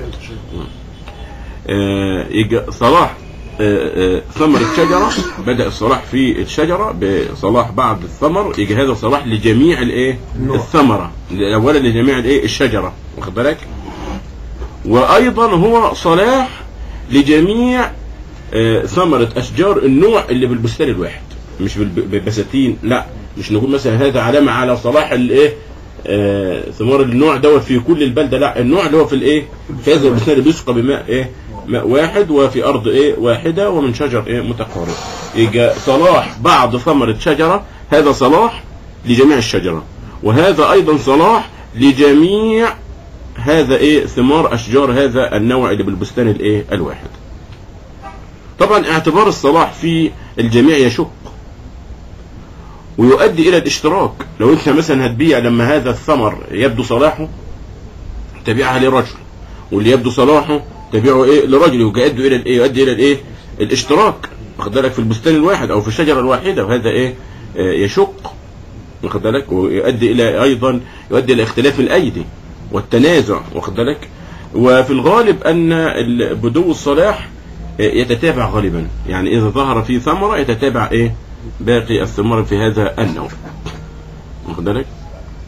Speaker 1: آه، يجي صلاح آه، آه، ثمرة شجرة بدأ الصلاح في الشجرة بصلاح بعض الثمر يجي هذا صلاح لجميع الايه
Speaker 2: النوع.
Speaker 1: الثمرة اولا لجميع الايه الشجرة واخد بالك وايضا هو صلاح لجميع آه، ثمرة اشجار النوع اللي بالبستان الواحد مش بالب- بالبساتين لا مش نقول مثلا هذا علامة على صلاح الايه آه، ثمار النوع دوت في كل البلدة لا النوع اللي هو في الايه في هذا البستان اللي بيسقى بماء ايه ماء واحد وفي ارض ايه واحدة ومن شجر ايه متقارب يجي صلاح بعض ثمرة شجرة هذا صلاح لجميع الشجرة وهذا ايضا صلاح لجميع هذا ايه ثمار اشجار هذا النوع اللي بالبستان الايه الواحد طبعا اعتبار الصلاح في الجميع يشق ويؤدي الى الاشتراك لو انت مثلا هتبيع لما هذا الثمر يبدو صلاحه تبيعها لرجل واللي يبدو صلاحه تبيعه ايه لرجل ويؤدي الى الايه يؤدي الى الايه الاشتراك واخد بالك في البستان الواحد او في الشجره الواحده وهذا ايه آه، يشق واخد بالك ويؤدي الى ايضا يؤدي الى اختلاف الايدي والتنازع واخد بالك وفي الغالب ان ال- بدو الصلاح آه، يتتابع غالبا يعني اذا ظهر فيه ثمره يتتابع ايه باقي الثمار في هذا النوع واخد بالك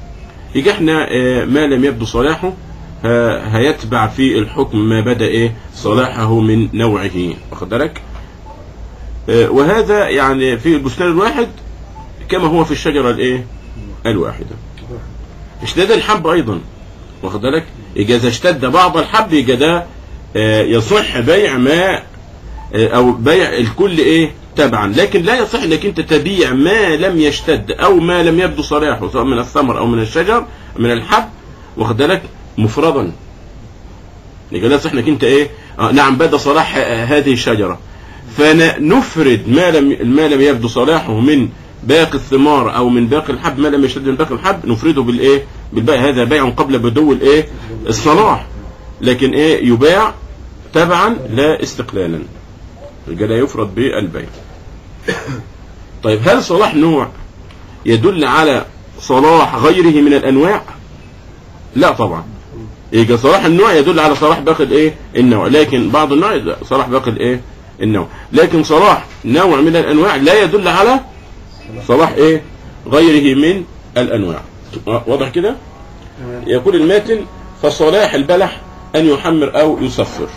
Speaker 1: يجي احنا آه، ما لم يبدو صلاحه ه- هيتبع في الحكم ما بدا ايه صلاحه من نوعه واخد بالك آه، وهذا يعني في البستان الواحد كما هو في الشجره الايه الواحده اشتد الحب ايضا واخد بالك يجي اذا اشتد بعض الحب يجي ده آه، يصح بيع ما آه، او بيع الكل ايه تبعا لكن لا يصح انك انت تبيع ما لم يشتد او ما لم يبدو صلاحه سواء من الثمر او من الشجر من الحب واخد بالك مفردا يبقى لا يصح انك انت ايه آه نعم بدا صلاح آه، هذه الشجره فنفرد ما لم ما لم يبدو صلاحه من باقي الثمار او من باقي الحب ما لم يشتد من باقي الحب نفرده بالايه بالبيع هذا بيع قبل بدو الايه الصلاح لكن ايه يباع تبعا لا استقلالا يبقى لا يفرد بالبيع طيب هل صلاح نوع يدل على صلاح غيره من الانواع لا طبعا يبقى صلاح النوع يدل على صلاح باقي الايه النوع لكن بعض النوع يدل- صلاح باقي الايه النوع لكن صلاح نوع من الانواع لا يدل على صلاح ايه غيره من الانواع واضح كده يقول الماتن فصلاح البلح ان يحمر او يصفر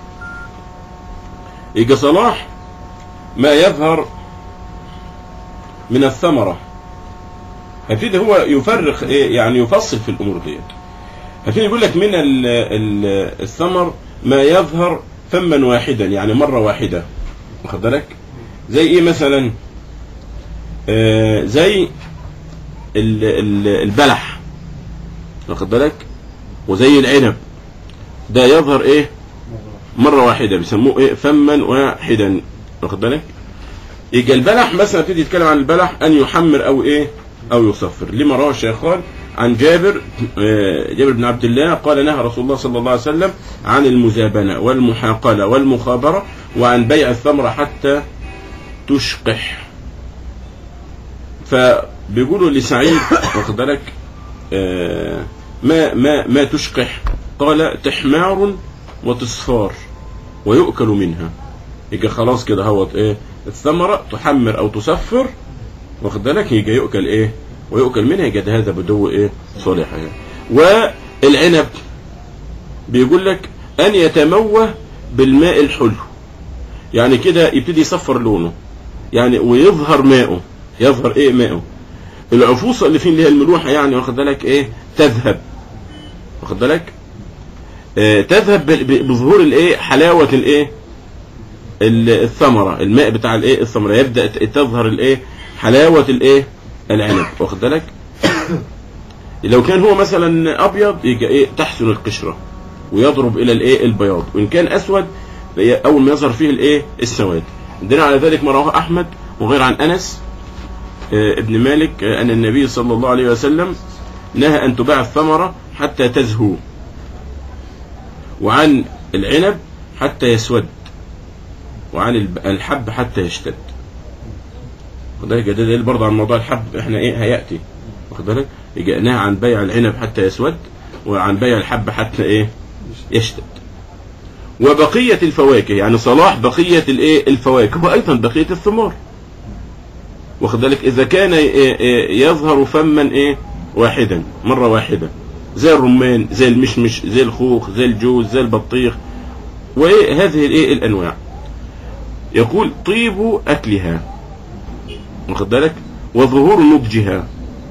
Speaker 1: يبقى صلاح ما يظهر من الثمرة هبتدي هو يفرق ايه يعني يفصل في الامور ديت هبتدي يقول لك من ال ال الثمر ما يظهر فما واحدا يعني مرة واحدة واخد بالك زي ايه مثلا آه زي ال ال البلح واخد بالك وزي العنب ده يظهر ايه مرة واحدة بيسموه ايه فما واحدا واخد بالك يجي البلح مثلا تيجي يتكلم عن البلح ان يحمر او ايه او يصفر لما روى الشيخان عن جابر آه، جابر بن عبد الله قال نهى رسول الله صلى الله عليه وسلم عن المزابنة والمحاقلة والمخابرة وعن بيع الثمرة حتى تشقح فبيقولوا لسعيد واخد بالك آه، ما ما ما تشقح قال تحمار وتصفار ويؤكل منها يجي خلاص كده هوت ايه الثمرة تحمر او تصفر واخد بالك يجي يؤكل ايه ويؤكل منها يجي ده هذا بدو ايه صالحة يعني. والعنب بيقول لك ان يتموه بالماء الحلو يعني كده يبتدي يصفر لونه يعني ويظهر ماءه يظهر ايه ماءه العفوصة اللي فيه اللي هي الملوحة يعني واخد بالك ايه تذهب واخد بالك آه تذهب ب- ب- بظهور الايه حلاوة الايه ال- الثمرة الماء بتاع الايه الثمرة يبدأ ت- تظهر الايه حلاوة الايه العنب واخد بالك لو كان هو مثلا ابيض يبقى ايه تحسن القشرة ويضرب الى الايه البياض وان كان اسود فهي اول ما يظهر فيه الايه السواد دل على ذلك ما رواه احمد وغير عن انس آه، ابن مالك آه، ان النبي صلى الله عليه وسلم نهى ان تباع الثمرة حتى تزهو وعن العنب حتى يسود وعن الب- الحب حتى يشتد واخد بالك ده دليل برضه عن موضوع الحب احنا ايه هياتي واخد بالك يجي نهى عن بيع العنب حتى يسود وعن بيع الحب حتى ايه يشتد وبقية الفواكه يعني صلاح بقية الايه الفواكه وايضا بقية الثمار واخد بالك اذا كان إيه إيه يظهر فما ايه واحدا مرة واحدة زي الرمان زي المشمش زي الخوخ زي الجوز زي البطيخ وهذه الايه الانواع يقول طيب اكلها واخد بالك وظهور نضجها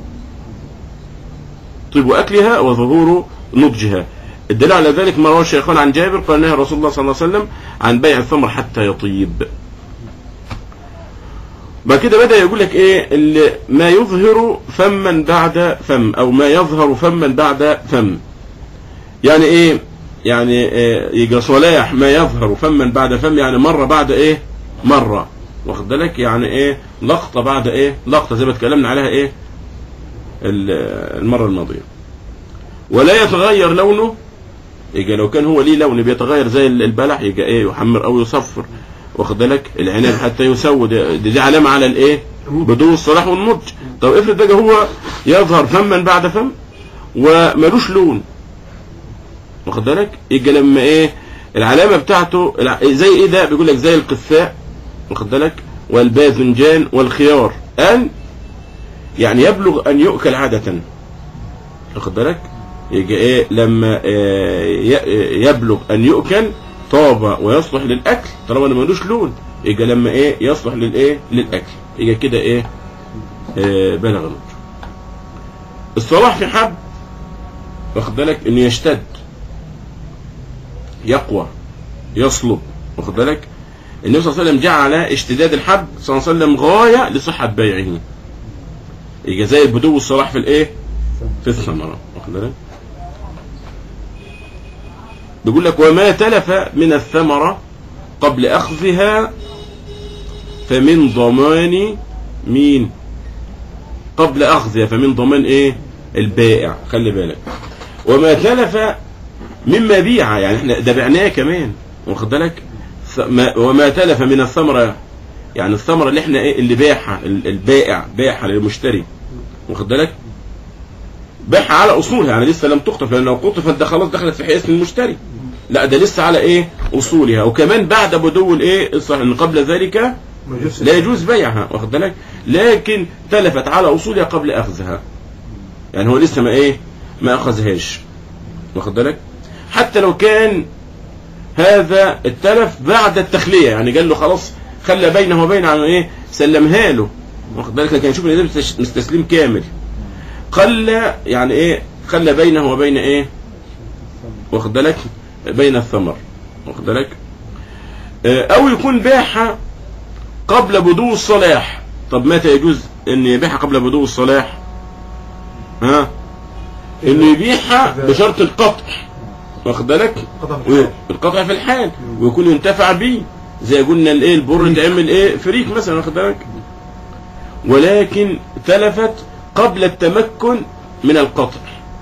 Speaker 1: طيب اكلها وظهور نضجها الدليل على ذلك ما روى الشيخان عن جابر قال نهى رسول الله صلى الله عليه وسلم عن بيع الثمر حتى يطيب بعد كده بدا يقول لك ايه اللي ما يظهر فما بعد فم او ما يظهر فما بعد فم يعني ايه يعني إيه يجي صلاح ما يظهر فما بعد فم يعني مره بعد ايه مره واخد بالك يعني ايه لقطه بعد ايه لقطه زي ما اتكلمنا عليها ايه ال- المره الماضيه ولا يتغير لونه يجي لو كان هو ليه لون بيتغير زي البلح يجي ايه يحمر او يصفر واخد بالك العنب حتى يسود دي, دي علامه على الايه بدون الصلاح والنضج طب افرض بقى هو يظهر فما بعد فم وملوش لون واخد بالك يجي لما ايه العلامه بتاعته الع- زي ايه ده بيقول لك زي القثاء واخد بالك والباذنجان والخيار ان يعني يبلغ ان يؤكل عاده واخد بالك يجي ايه لما آه، ي- يبلغ ان يؤكل طاب ويصلح للاكل طالما إنه ملوش لون يجي لما ايه يصلح للايه للاكل يجي كده ايه آه، بلغ النضج الصلاح في حب واخد بالك انه يشتد يقوى يصلب واخد بالك النبي صلى الله عليه وسلم جعل اشتداد الحب صلى الله عليه وسلم غايه لصحه بيعه يجي زي البدو والصلاح في الايه في الثمره واخد بالك بيقول لك وما تلف من الثمره قبل اخذها فمن ضمان مين قبل اخذها فمن ضمان ايه البائع خلي بالك وما تلف مما بيع يعني احنا ده بعناه كمان واخد بالك ث- ما- وما تلف من الثمره يعني الثمره اللي احنا ايه اللي باعها ال- البائع باعها للمشتري واخد بالك باعها على اصولها يعني لسه لم تخطف لان لو قطفت ده خلاص دخلت في حيز المشتري لا ده لسه على ايه اصولها وكمان بعد بدو الايه الصح ان قبل ذلك
Speaker 2: ما يجوز
Speaker 1: لا يجوز بيعها واخد بالك لكن تلفت على اصولها قبل اخذها يعني هو لسه ما ايه ما اخذهاش واخد بالك حتى لو كان هذا التلف بعد التخليه يعني قال له خلاص خلى بينه وبين عن ايه سلمها له واخد بالك لكن يشوف ان ده مستش- مستسليم كامل خلى يعني ايه خلى بينه وبين ايه واخد بالك بين الثمر واخد بالك آه، او يكون باعها قبل بدو الصلاح طب متى يجوز ان يبيعها قبل بدو الصلاح ها انه يبيعها بشرط القطع واخد بالك
Speaker 2: قطع في الحال.
Speaker 1: القطع في الحال ويكون ينتفع به زي قلنا الايه البر تعمل ايه فريك مثلا واخد بالك ولكن تلفت قبل التمكن من القطع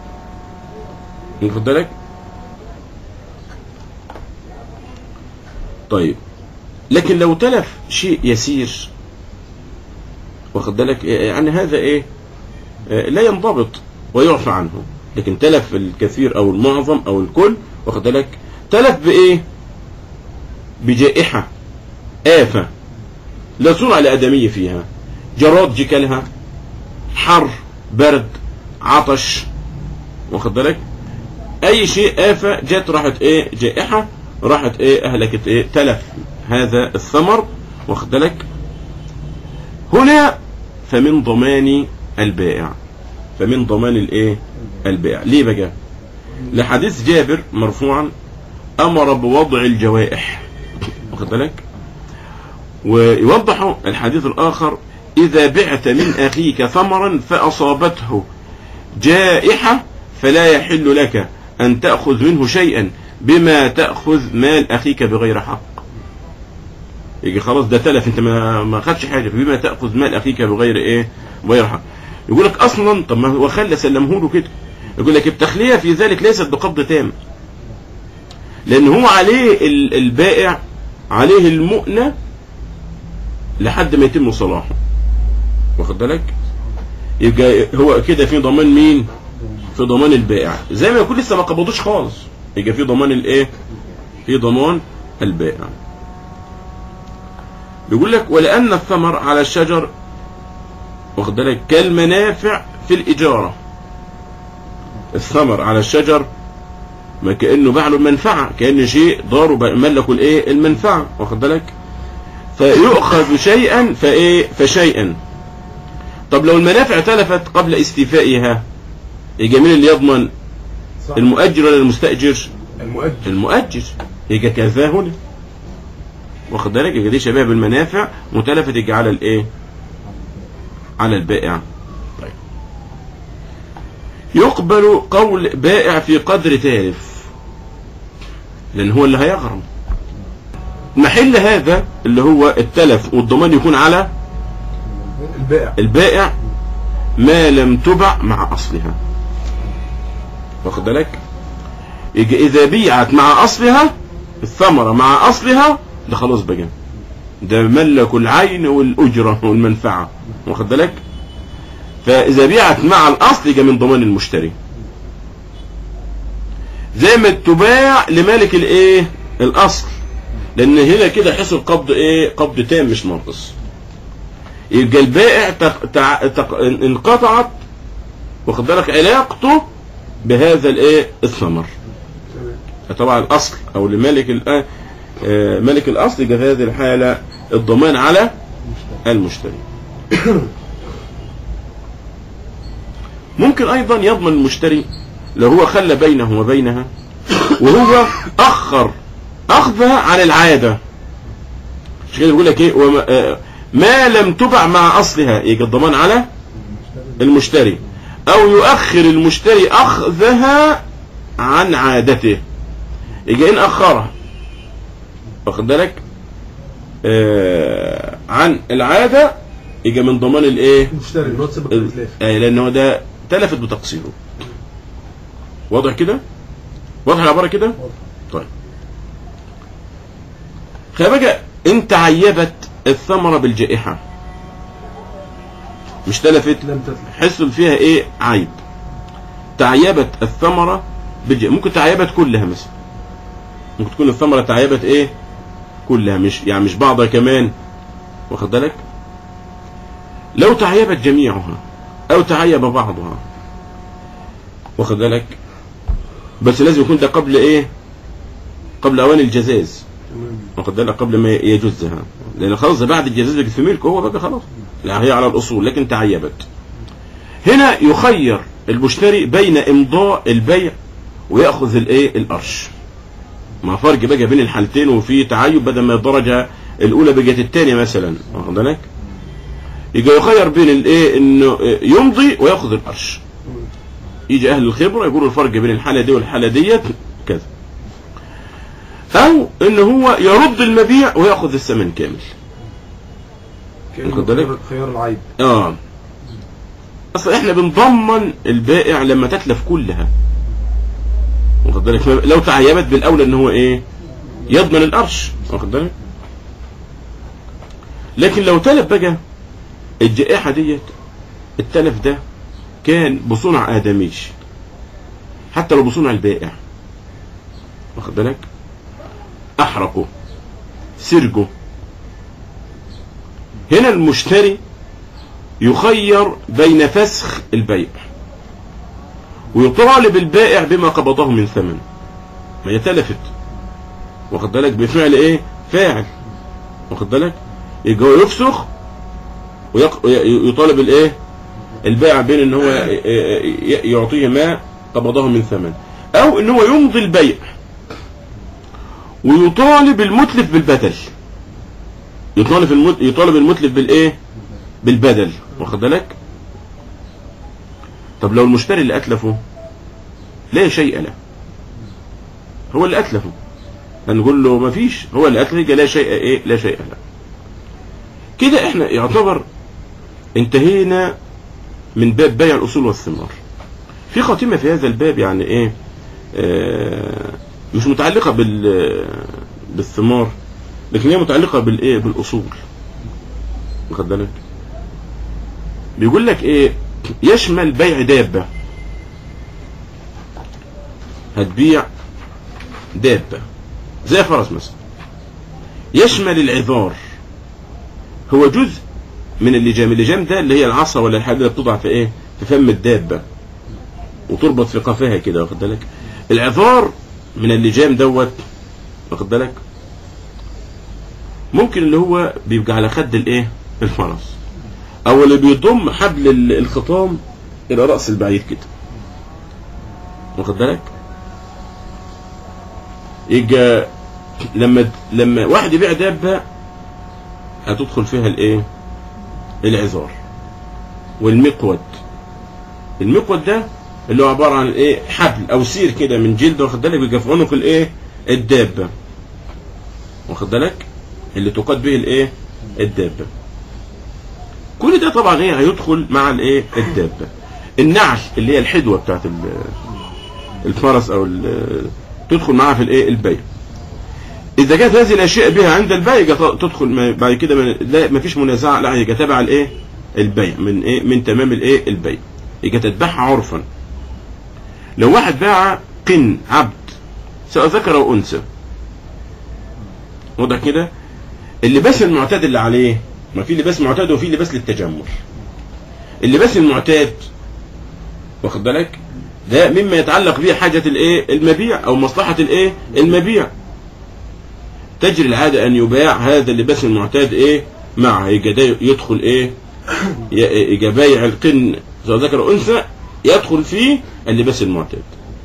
Speaker 1: واخد بالك طيب لكن لو تلف شيء يسير واخد بالك يعني هذا ايه آه، لا ينضبط ويعفى عنه لكن تلف الكثير او المعظم او الكل واخد بالك تلف بايه بجائحة آفة لا صنع لآدمية فيها جراد جكلها حر برد عطش واخد بالك اي شيء آفة جت راحت ايه جائحة راحت ايه اهلكت ايه تلف هذا الثمر واخد بالك هنا فمن ضمان البائع فمن ضمان الايه البائع ليه بقى لحديث جابر مرفوعا امر بوضع الجوائح واخد بالك ويوضح الحديث الاخر اذا بعت من اخيك ثمرا فاصابته جائحه فلا يحل لك ان تاخذ منه شيئا بما تاخذ مال اخيك بغير حق يجي خلاص ده تلف انت ما ما خدش حاجه بما تاخذ مال اخيك بغير ايه بغير حق يقول لك اصلا طب ما هو خلى سلمه له كده يقول لك التخليه في ذلك ليست بقبض تام لان هو عليه ال- البائع عليه المؤنه لحد ما يتم صلاحه واخد بالك يبقى هو كده في ضمان مين في ضمان البائع زي ما يكون لسه ما قبضوش خالص يبقى في ضمان الايه في ضمان البائع بيقول لك ولأن الثمر على الشجر واخد بالك كالمنافع في الإجارة الثمر على الشجر ما كأنه باع له المنفعة كأن شيء داره بقى ملكه الايه المنفعة واخد بالك فيؤخذ شيئا فايه فشيئا طب لو المنافع تلفت قبل استيفائها يجي مين اللي يضمن
Speaker 2: صح.
Speaker 1: المؤجر ولا المستأجر
Speaker 2: المؤجر
Speaker 1: المؤجر يجي كذا هنا واخد بالك يجي دي شباب المنافع متلفة يجي على الايه على البائع طيب يقبل قول بائع في قدر تالف لان هو اللي هيغرم محل هذا اللي هو التلف والضمان يكون على
Speaker 2: البائع
Speaker 1: البائع ما لم تبع مع اصلها واخد بالك يجي اذا بيعت مع اصلها الثمرة مع اصلها ده خلاص بقى ده ملك العين والاجرة والمنفعة واخد بالك فاذا بيعت مع الاصل يجي من ضمان المشتري زي ما تباع لمالك الايه الاصل لان هنا كده حصل قبض ايه قبض تام مش ناقص يبقى البائع تق... تع... تق... انقطعت واخد بالك علاقته بهذا الايه الثمر
Speaker 2: تمام
Speaker 1: طبعا الاصل او لمالك الآ- آه، مالك الاصل يبقى في هذه الحاله الضمان على المشتري ممكن ايضا يضمن المشتري لو هو خلى بينه وبينها وهو اخر اخذها عن العاده مش كده بيقول لك ايه وما آه، ما لم تبع مع اصلها يجي الضمان على المشتري او يؤخر المشتري اخذها عن عادته يجي ان اخرها واخد بالك آه عن العاده يجي من ضمان الايه
Speaker 2: المشتري اللي هو تسبب
Speaker 1: ال-
Speaker 2: الاتلاف
Speaker 1: آه لان هو ده تلفت بتقصيره واضح كده واضح العباره كده طيب خلي بقى ان تعيبت الثمره بالجائحه مش تلفت
Speaker 2: لم تتلف
Speaker 1: حصل فيها ايه عيب تعيبت الثمرة بالج... ممكن تعيبت كلها مثلا ممكن تكون الثمرة تعيبت ايه كلها مش يعني مش بعضها كمان واخد بالك لو تعيبت جميعها او تعيب بعضها واخد بالك بس لازم يكون ده قبل ايه قبل اوان الجزاز
Speaker 2: تمام
Speaker 1: واخد بالك قبل ما يجزها لان خلاص ده بعد الجزاز بقت في ملكه هو بقى خلاص لا هي على الاصول لكن تعيبت هنا يخير المشتري بين امضاء البيع وياخذ الايه القرش ما فرق بقى بين الحالتين وفي تعيب بدل ما الدرجه الاولى بقت الثانيه مثلا واخد بالك يبقى يخير بين الايه انه يمضي وياخذ القرش
Speaker 2: تمام.
Speaker 1: يجي اهل الخبره يقولوا الفرق بين الحاله دي والحاله ديت كذا او ان هو يرد المبيع وياخذ الثمن كامل
Speaker 2: كأنه
Speaker 1: واخد بالك؟
Speaker 2: خيار- خيار العيب
Speaker 1: اه اصل احنا بنضمن البائع لما تتلف كلها واخد بالك لو تعيبت بالاولى ان هو ايه يضمن القرش واخد بالك لكن لو تلف بقى الجائحه ديت التلف ده كان بصنع ادميش حتى لو بصنع البائع واخد بالك احرقه سرقه هنا المشتري يخير بين فسخ البيع ويطالب البائع بما قبضه من ثمن ما هي تلفت واخد بالك بفعل ايه فاعل واخد بالك يبقى هو يفسخ ويق... ي- يطالب الايه البائع بين ان هو ي- ي- يعطيه ما قبضه من ثمن او ان هو يمضي البيع ويطالب المتلف بالبدل يطالب المت... يطالب المتلف بالايه بالبدل واخد بالك طب لو المشتري اللي اتلفه لا شيء له هو اللي اتلفه هنقول له ما فيش هو اللي اتلف يبقى لا شيء ايه لا شيء له كده احنا يعتبر انتهينا من باب بيع الاصول والثمار في خاتمه في هذا الباب يعني ايه آه مش متعلقه بال بالثمار لكن هي متعلقه بالايه بالاصول واخد بالك بيقول لك ايه يشمل بيع دابه هتبيع دابه زي فرس مثلا يشمل العذار هو جزء من اللجام اللجام ده اللي هي العصا ولا الحاجه اللي بتوضع في ايه في فم الدابه وتربط في قفاها كده واخد بالك العذار من اللجام دوت واخد بالك ممكن اللي هو بيبقى على خد الايه الفرس او اللي بيضم حبل ال- الخطام الى راس البعير كده واخد بالك يجي لما لما واحد يبيع دابه هتدخل فيها الايه العذار والمقود المقود ده اللي هو عباره عن ايه حبل او سير كده من جلد واخد بالك بيبقى في عنق الايه الدابه واخد بالك اللي تقاد به الايه الدابه كل ده طبعا ايه هيدخل مع الايه الدابه النعل اللي هي الحدوه بتاعت ال- الفرس او ال- تدخل معاها في الايه البيع اذا جت هذه الاشياء بها عند البيع يبقى تدخل ما- بعد كده من لا ما فيش منازعه لا يبقى تبع الايه البيع من ايه من تمام الايه البيع يبقى تتبعها عرفا لو واحد باع قن عبد سواء ذكر او انثى واضح كده اللباس المعتاد اللي عليه ما في لباس معتاد وفي لباس للتجمل اللباس المعتاد واخد بالك ده مما يتعلق به حاجة الايه المبيع او مصلحة الايه المبيع تجري العادة ان يباع هذا اللباس المعتاد ايه معه يجي ده يدخل ايه ي- يجي بايع القن سواء ذكر او انثى يدخل فيه اللباس المعتاد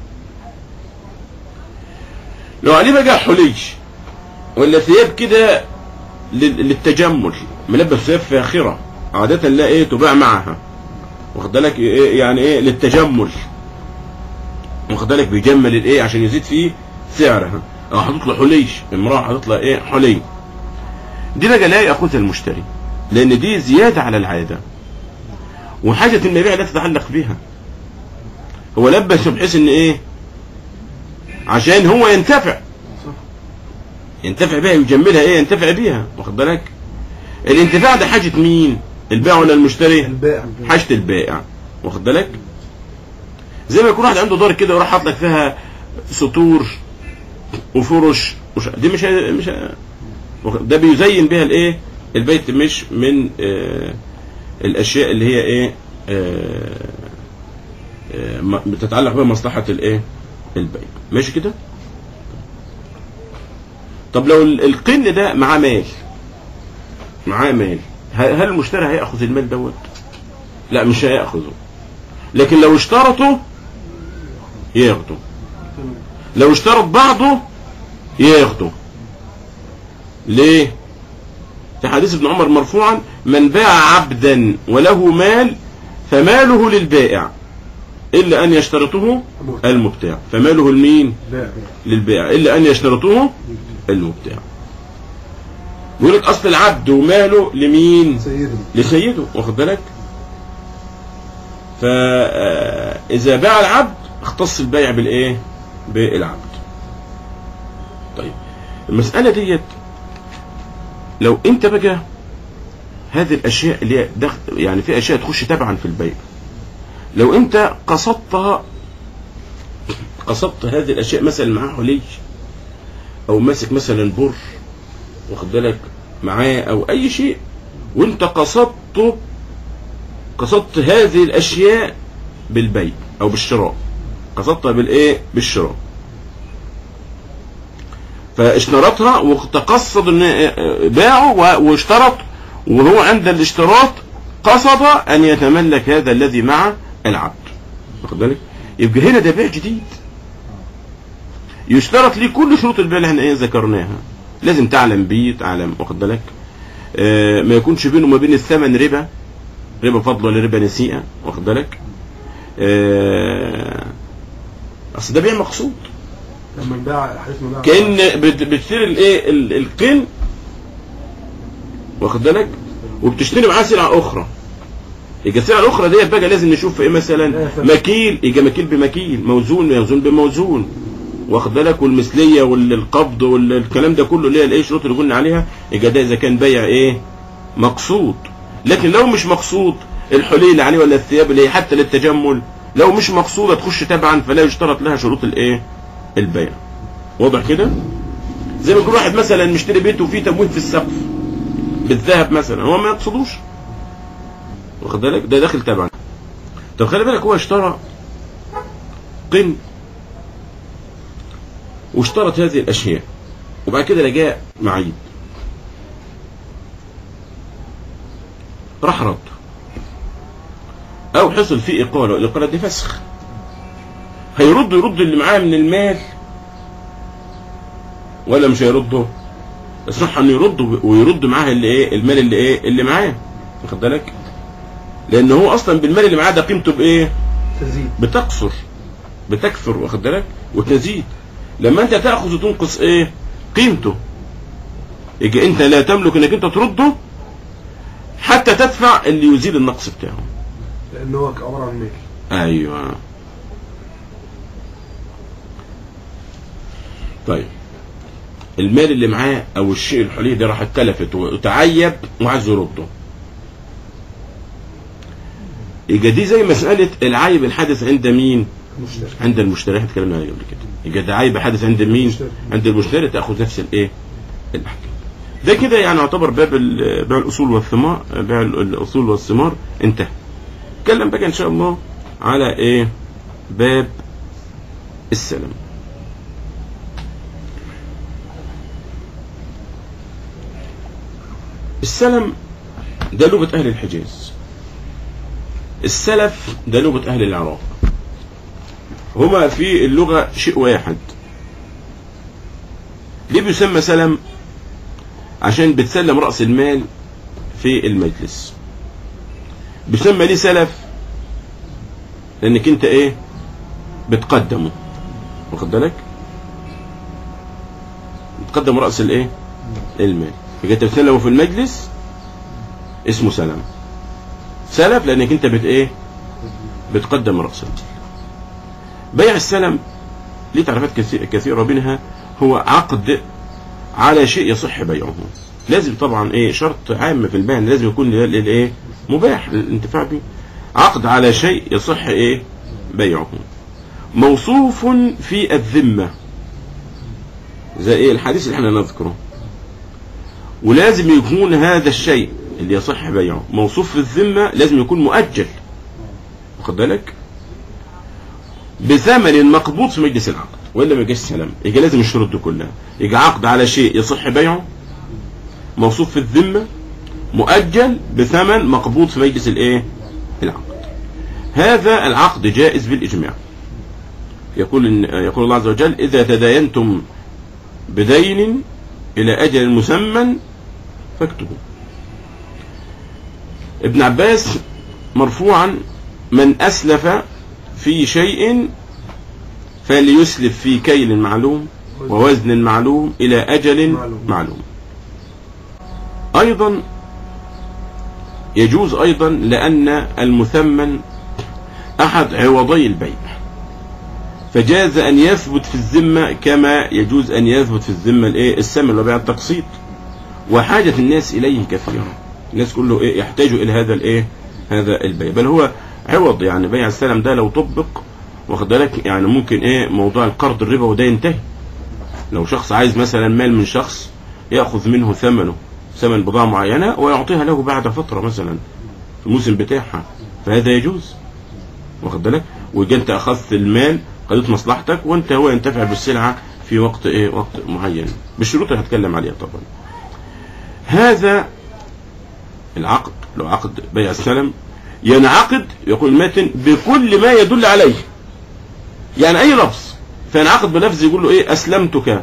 Speaker 1: لو عليه بقى حلي ولا ثياب كده لل- للتجمل ملبس ثياب فاخرة عادة لا ايه تباع معها واخد بالك إيه يعني ايه للتجمل واخد بالك بيجمل الايه عشان يزيد فيه سعرها او حاطط له حليش امراه حاطط لها ايه حلي دي بقى لا ياخذها المشتري لان دي زياده على العاده وحاجه المبيع لا تتعلق بها هو لبس بحيث ان ايه عشان هو ينتفع ينتفع بها يجملها ايه ينتفع بيها واخد بالك الانتفاع ده حاجه مين البائع ولا المشتري
Speaker 2: البائع
Speaker 1: حاجة البائع واخد بالك زي ما يكون واحد عنده دار كده وراح حاطط لك فيها سطور وفرش وش... دي مش مش واخد- ده بيزين بها الايه البيت مش من آه الاشياء اللي هي ايه آه آه ما- بتتعلق بها مصلحة الايه البيع ماشي كده طب لو ال- القن ده معاه مال معاه مال ه- هل المشتري هياخذ المال دوت لا مش هياخذه لكن لو اشترطه ياخده لو اشترط بعضه ياخده ليه في حديث ابن عمر مرفوعا من باع عبدا وله مال فماله للبائع إلا أن يشترطه المبتاع فماله المين
Speaker 2: بائع
Speaker 1: للبائع إلا أن يشترطه المبتاع بيقول لك أصل العبد وماله لمين
Speaker 2: سيدي
Speaker 1: لسيده واخد بالك فإذا باع العبد اختص البيع بالإيه بالعبد طيب المسألة ديت لو انت بقى هذه الاشياء اللي هي دخ... يعني في اشياء تخش تبعا في البيع لو انت قصدتها قصدت هذه الاشياء مثلا معاه حلي او ماسك مثلا بر واخد بالك معاه او اي شيء وانت قصدته قصدت هذه الاشياء بالبيع او بالشراء قصدتها بالايه بالشراء فاشترطها وتقصد ان باعه و- واشترط وهو عند الاشتراط قصد ان يتملك هذا الذي مع العبد واخد بالك يبقى هنا ده بيع جديد يشترط ليه كل شروط البيع اللي احنا ايه ذكرناها لازم تعلم بيه تعلم واخد بالك آه ما يكونش بينه وما بين الثمن ربا ربا فضل ولا ربا نسيئة واخد بالك آه اصل ده بيع مقصود
Speaker 2: لما نباع حديث نباع
Speaker 1: كان بت- بتشتري الايه ال- القن واخد بالك وبتشتري معاه سلعه اخرى يبقى السلعه الاخرى ديت بقى لازم نشوف في ايه مثلا مكيل يبقى مكيل بمكيل موزون موزون بموزون واخد بالك والمثليه والقبض والكلام ده كله اللي هي الايه الشروط اللي قلنا عليها يبقى ده اذا كان بيع ايه مقصود لكن لو مش مقصود الحلي اللي عليه ولا الثياب اللي هي حتى للتجمل لو مش مقصوده تخش تبعا فلا يشترط لها شروط الايه البيع واضح كده زي ما يكون واحد مثلا مشتري بيته وفيه تمويه في السقف بالذهب مثلا هو ما يقصدوش واخد بالك ده داخل تبعا طب خلي بالك هو اشترى قن واشترط هذه الاشياء وبعد كده لجاء معيد راح رد او حصل فيه اقاله الاقاله دي فسخ هيرد يرد اللي معاه من المال ولا مش هيرده يصح انه يرد ويرد معاه اللي ايه المال اللي ايه اللي معاه واخد بالك لان هو اصلا بالمال اللي معاه ده قيمته بايه
Speaker 2: تزيد
Speaker 1: بتقصر بتكثر واخد بالك وتزيد لما انت تاخذ وتنقص ايه قيمته يجي انت لا تملك انك انت ترده حتى تدفع اللي يزيد النقص بتاعه
Speaker 2: لان هو عباره عن ملك
Speaker 1: ايوه طيب المال اللي معاه او الشيء الحلي ده راح اتلفت وتعيب وعايز يرده يبقى دي زي مسألة العيب الحادث عند مين؟
Speaker 2: مشتري
Speaker 1: عند المشتري احنا اتكلمنا عليه قبل كده يبقى ده عيب حادث عند مين؟
Speaker 2: المشتري.
Speaker 1: عند المشتري تاخذ نفس الايه؟ الاحكام. ده كده يعني يعتبر باب ال- بيع الاصول والثمار بيع ال- الاصول والثمار انتهى. نتكلم بقى ان شاء الله على ايه؟ باب السلم السلم ده لغة أهل الحجاز السلف ده لغة أهل العراق هما في اللغة شيء واحد ليه بيسمى سلم عشان بتسلم رأس المال في المجلس بيسمى ليه سلف لانك انت ايه بتقدمه واخد بالك بتقدم رأس الايه المال يبقى انت بتسلمه في المجلس اسمه سلام سلف لانك انت بت ايه بتقدم رأس المال بيع السلم ليه تعريفات كثي- كثيرة منها هو عقد على شيء يصح بيعه لازم طبعا ايه شرط عام في البيع إن لازم يكون لل- للايه مباح للانتفاع به عقد على شيء يصح ايه بيعه موصوف في الذمة زي ايه الحديث اللي احنا نذكره ولازم يكون هذا الشيء اللي يصح بيعه موصوف في الذمة لازم يكون مؤجل واخد بالك بثمن مقبوض في مجلس العقد والا ما يجيش سلام يجي لازم الشروط دي كلها يجي عقد على شيء يصح بيعه موصوف في الذمه مؤجل بثمن مقبوض في مجلس الايه العقد هذا العقد جائز بالاجماع يقول إن يقول الله عز وجل اذا تداينتم بدين الى اجل مسمى فاكتبوا ابن عباس مرفوعا من اسلف في شيء فليسلف في كيل معلوم ووزن معلوم إلى أجل
Speaker 2: معلوم.
Speaker 1: معلوم أيضا يجوز أيضا لأن المثمن أحد عوضي البيع فجاز أن يثبت في الذمة كما يجوز أن يثبت في الذمة الإيه الثمن اللي هو بيع التقسيط وحاجة الناس إليه كثيرة الناس كله إيه يحتاجوا إلى هذا الإيه هذا البيع بل هو عوض يعني بيع السلم ده لو طبق واخد بالك يعني ممكن ايه موضوع القرض الربا وده ينتهي لو شخص عايز مثلا مال من شخص ياخذ منه ثمنه ثمن بضاعه معينه ويعطيها له بعد فتره مثلا في الموسم بتاعها فهذا يجوز واخد بالك ويجي انت اخذت المال قضيت مصلحتك وانت هو ينتفع بالسلعه في وقت ايه وقت معين بالشروط اللي هتكلم عليها طبعا هذا العقد لو عقد بيع السلم ينعقد يقول الماتن بكل ما يدل عليه يعني اي لفظ فينعقد بلفظ يقول له ايه اسلمتك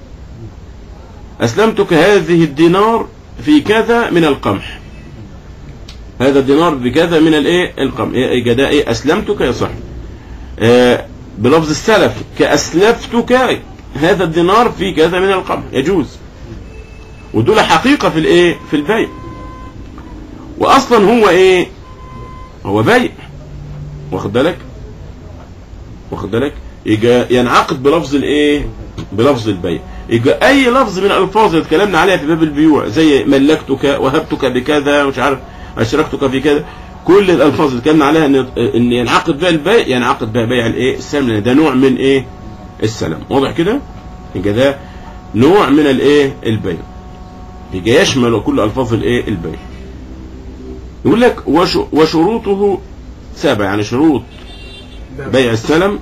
Speaker 1: اسلمتك هذه الدينار في كذا من القمح هذا الدينار بكذا من الايه القمح ايه ده ايه اسلمتك يصح آه بلفظ السلف كاسلفتك هذا الدينار في كذا من القمح يجوز ودول حقيقه في الايه في البيع واصلا هو ايه هو بيع واخد بالك واخد بالك يجي ينعقد بلفظ الايه بلفظ البيع يجي اي لفظ من الالفاظ اللي اتكلمنا عليها في باب البيوع زي ملكتك وهبتك بكذا مش عارف اشركتك في كذا كل الالفاظ اللي اتكلمنا عليها ان ان ينعقد بها البيع ينعقد بها بيع الايه السلم لان ده نوع من ايه السلم واضح كده يبقى ده نوع من الايه البيع يجي يشمل كل الفاظ الايه البيع يقول لك وش وشروطه سبع يعني شروط بيع السلم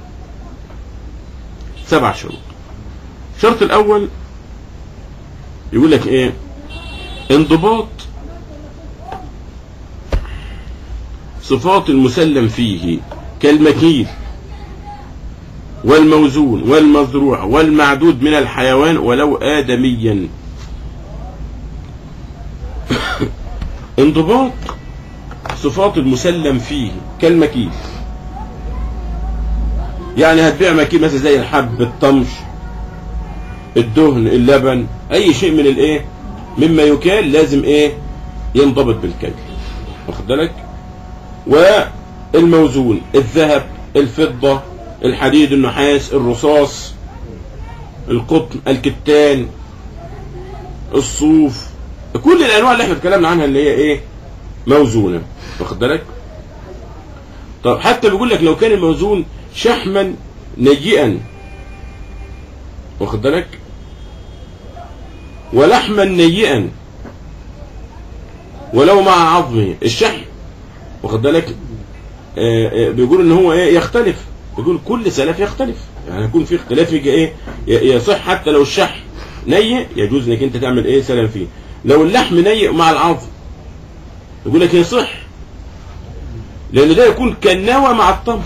Speaker 1: سبع شروط الشرط الاول يقول لك ايه انضباط صفات المسلم فيه كالمكيل والموزون والمزروع والمعدود من الحيوان ولو آدميا انضباط صفات المسلم فيه كالمكيل يعني هتبيع مكيل مثلا زي الحب الطمش الدهن اللبن اي شيء من الايه مما يكال لازم ايه ينضبط بالكيل واخد بالك والموزون الذهب الفضة الحديد النحاس الرصاص القطن الكتان الصوف كل الانواع اللي احنا اتكلمنا عنها اللي هي ايه موزونه واخد بالك طب حتى بيقول لك لو كان الموزون شحما نيئا واخد بالك ولحما نيئا ولو مع عظمه الشحم واخد بالك آه، آه، بيقول ان هو ايه يختلف
Speaker 3: يقول كل سلف يختلف يعني يكون في اختلاف يجي ايه ي- يصح حتى لو الشحم ني يجوز انك انت تعمل ايه سلم فيه لو اللحم ني مع العظم يقول لك يصح لان ده يكون كالنوى مع التمر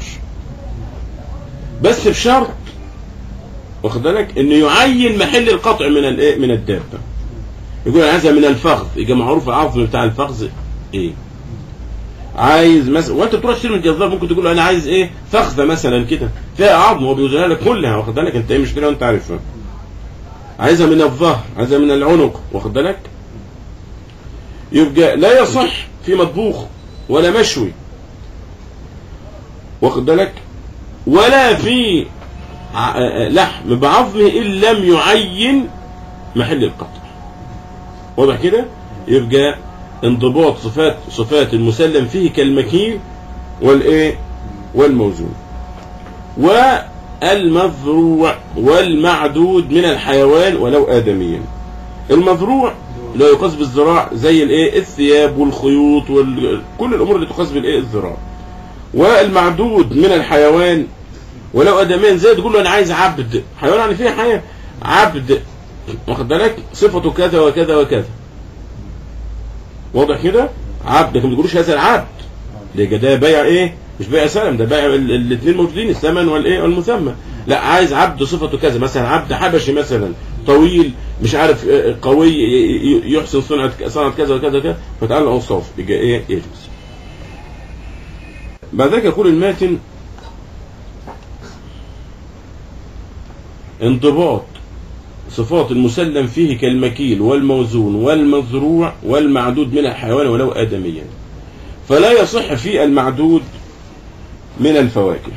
Speaker 3: بس بشرط واخد بالك انه يعين محل القطع من الايه من الدابه يقول انا عايزها من الفخذ يبقى معروف العظم بتاع الفخذ ايه عايز مثلا وانت تروح تشتري من الجزار ممكن تقول له انا عايز ايه فخذه مثلا كده فيها عظم هو بيوزنها لك كلها واخد بالك انت ايه مشتريها وانت عارفها عايزها من الظهر عايزها من العنق واخد بالك يبقى لا يصح في مطبوخ ولا مشوي واخد بالك ولا في ع- آه، لحم بعظمه ان لم يعين محل القطع واضح كده يبقى انضباط صفات صفات المسلم فيه كالمكيل والايه والموزون والمذروع والمعدود من الحيوان ولو آدميا المذروع لا يقاس بالذراع زي الايه الثياب والخيوط وكل الامور اللي تقاس بالايه الذراع والمعدود من الحيوان ولو ادميا زي تقول له انا عايز عبد حيوان يعني فيه حياه عبد واخد بالك صفته كذا وكذا وكذا واضح كده عبد لكن ما تقولوش هذا العبد ده ده بيع ايه مش بيع سلم ده بيع الاثنين موجودين الثمن والايه والمثمن لا عايز عبد صفته كذا مثلا عبد حبشي مثلا طويل مش عارف آه، قوي ي- ي- يحسن صنعة صنعة كذا وكذا وكذا فتعال الاوصاف يبقى ايه يجوز بعد ذلك يقول الماتن انضباط صفات المسلم فيه كالمكيل والموزون والمزروع والمعدود من الحيوان ولو آدميا فلا يصح في المعدود من الفواكه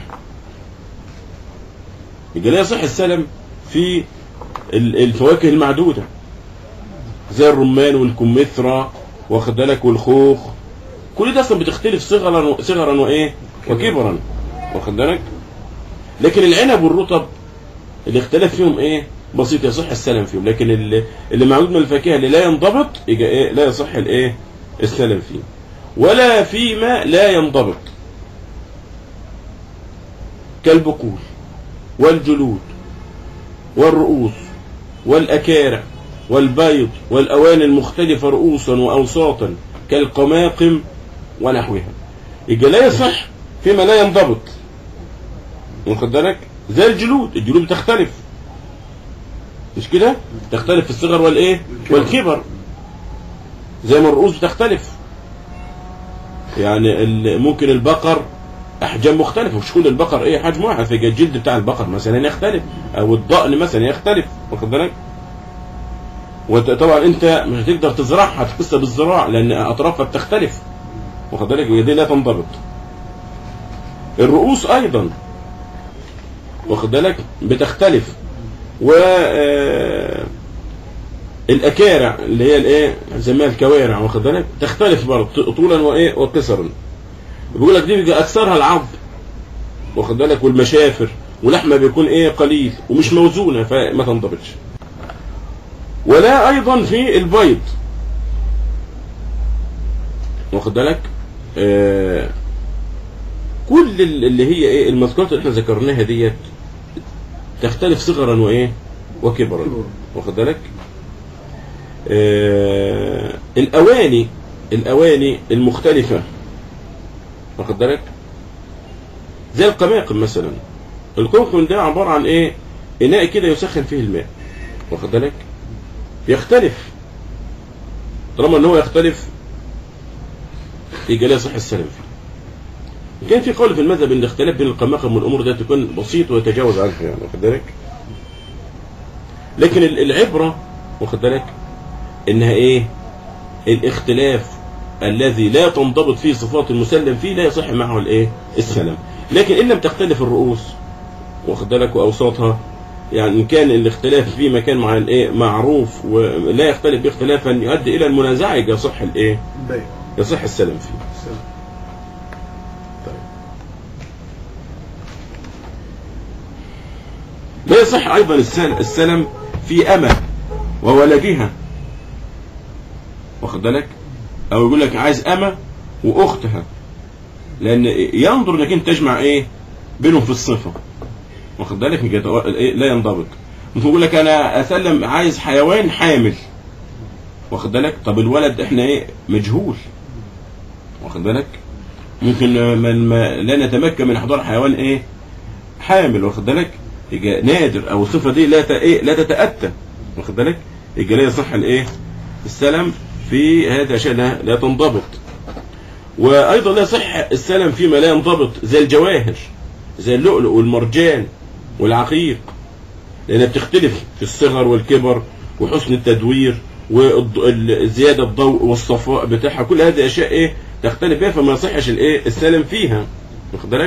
Speaker 3: يبقى لا يصح السلم في ال- الفواكه المعدودة زي الرمان والكمثرى واخد بالك والخوخ كل ده اصلا بتختلف صغرا صغرا وايه وكبرا واخد بالك لكن العنب والرطب الاختلاف فيهم ايه بسيط يصح السلم فيهم لكن اللي, اللي معدود من الفاكهه اللي لا ينضبط يبقى ايه لا يصح الايه السلم فيه ولا فيما لا ينضبط كالبقول والجلود والرؤوس والأكارع والبيض والأواني المختلفة رؤوسا وأوساطا كالقماقم ونحوها يبقى لا يصح فيما لا ينضبط واخد بالك زي الجلود الجلود بتختلف مش كده تختلف في الصغر والايه والكبر زي ما الرؤوس بتختلف يعني ال- ممكن البقر احجام مختلفه مش كل البقر ايه حجم واحد في الجلد بتاع البقر مثلا يختلف او الضأن مثلا يختلف واخد بالك وطبعا انت مش هتقدر تزرعها تقصها بالزراع لان اطرافها بتختلف واخد بالك دي لا تنضبط الرؤوس ايضا واخد بالك بتختلف و آه، الاكارع اللي هي الايه زي الكوارع واخد بالك تختلف برضه طولا وايه وقصرا بيقول لك دي بيبقى اكثرها العظم واخد بالك والمشافر ولحمه بيكون ايه قليل ومش موزونه فما تنضبطش ولا ايضا في البيض واخد بالك آه كل ال- اللي هي ايه المذكورات اللي احنا ذكرناها ديت تختلف صغرا وايه وكبرا واخد بالك آه الاواني الاواني المختلفه واخد بالك زي القماقم مثلا القمقم ده عباره عن ايه اناء كده يسخن فيه الماء واخد بالك يختلف طالما ان هو يختلف يبقى لا يصح السلام فيه كان في قول في المذهب ان الاختلاف بين القماقم والامور ده تكون بسيط ويتجاوز عنها يعني واخد بالك لكن ال- العبره واخد بالك انها ايه الاختلاف الذي لا تنضبط فيه صفات المسلم فيه لا يصح معه الايه السلام لكن ان لم تختلف الرؤوس واخد بالك واوساطها يعني ان كان الاختلاف في مكان مع الايه معروف ولا يختلف به اختلافا يؤدي الى المنازعه يبقى يصح الايه
Speaker 2: البيع
Speaker 3: يصح السلام فيه
Speaker 2: السلام.
Speaker 3: لا يصح ايضا السل- السلم في امه وولدها واخد بالك او يقول لك عايز امه واختها لان ينظر انك انت تجمع ايه بينهم في الصفه واخد بالك يجي- إيه؟ لا ينضبط ممكن يقول لك انا اسلم عايز حيوان حامل واخد بالك طب الولد احنا ايه مجهول واخد بالك ممكن من ما لا نتمكن من احضار حيوان ايه حامل واخد بالك يجي نادر او الصفه دي لا ت... ايه لا تتاتى واخد بالك يجي لا يصح الايه السلم في هذه الاشياء لا, لا تنضبط وايضا لا يصح السلم فيما لا ينضبط زي الجواهر زي اللؤلؤ والمرجان والعقيق لانها بتختلف في الصغر والكبر وحسن التدوير وزيادة الضوء والصفاء بتاعها كل هذه اشياء ايه تختلف بها فما يصحش الايه السلم فيها واخد بالك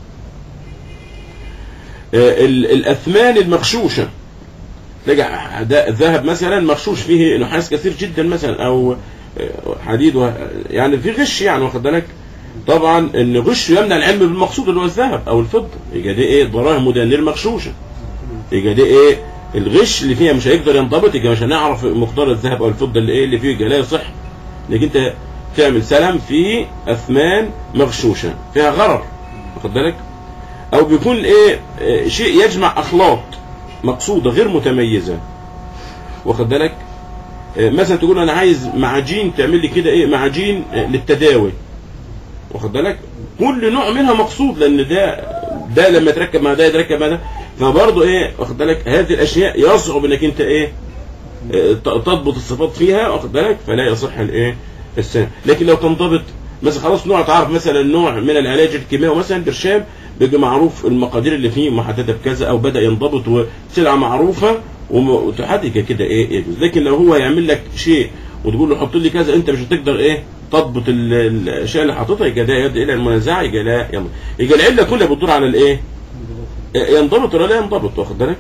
Speaker 3: آه، ال- الاثمان المغشوشه تلاقي ده- الذهب مثلا مغشوش فيه نحاس كثير جدا مثلا او آه، حديد وه- يعني في غش يعني واخد بالك طبعا ان غش يمنع العلم بالمقصود اللي هو الذهب او الفضه يبقى دي ايه دراهم ودنانير مغشوشه يبقى دي ايه الغش اللي فيها مش هيقدر ينضبط يبقى مش هنعرف مقدار الذهب او الفضه اللي ايه اللي فيه يبقى لا يصح انك انت تعمل سلم في اثمان مغشوشه فيها غرر واخد بالك او بيكون ايه آه، شيء يجمع اخلاط مقصوده غير متميزه واخد بالك آه، مثلا تقول انا عايز معاجين تعمل لي كده ايه معاجين آه، للتداوي واخد بالك كل نوع منها مقصود لان ده ده لما يتركب مع ده يتركب مع ده فبرضه ايه واخد بالك هذه الاشياء يصعب انك انت ايه آه، ت- تضبط الصفات فيها واخد بالك فلا يصح الايه السنة لكن لو تنضبط مثلا خلاص نوع تعرف مثلا نوع من العلاج الكيماوي مثلا برشام بيبقى معروف المقادير اللي فيه محدده بكذا او بدا ينضبط وسلعه معروفه وم- وتحدد كده ايه يجوز لكن لو هو يعمل لك شيء وتقول له حط لي كذا انت مش هتقدر ايه تضبط ال- ال- الاشياء اللي حاططها يبقى ده يؤدي الى المنازعه يبقى لا يلا يبقى العله كلها بتدور على الايه ينضبط ولا لا ينضبط واخد بالك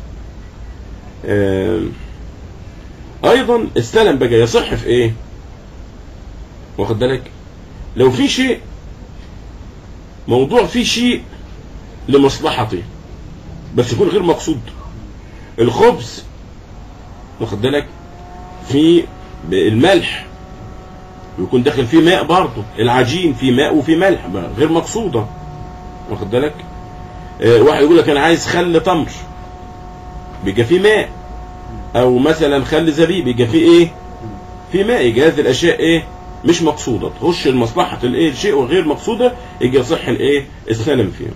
Speaker 3: آم، ايضا السلم بقى يصح في ايه واخد بالك لو في شيء موضوع فيه شيء لمصلحتي بس يكون غير مقصود الخبز واخد بالك في الملح ويكون داخل فيه ماء برضه العجين فيه ماء وفيه ملح بقى غير مقصوده واخد بالك آه، واحد يقول لك انا عايز خل تمر بيبقى فيه ماء او مثلا خل زبيب يبقى فيه ايه في ماء يبقى هذه الاشياء ايه مش مقصوده تخش المصلحه الايه الشيء وغير مقصوده يجي يصح الايه السلم فيها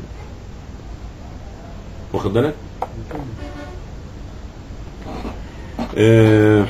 Speaker 3: واخد بالك آه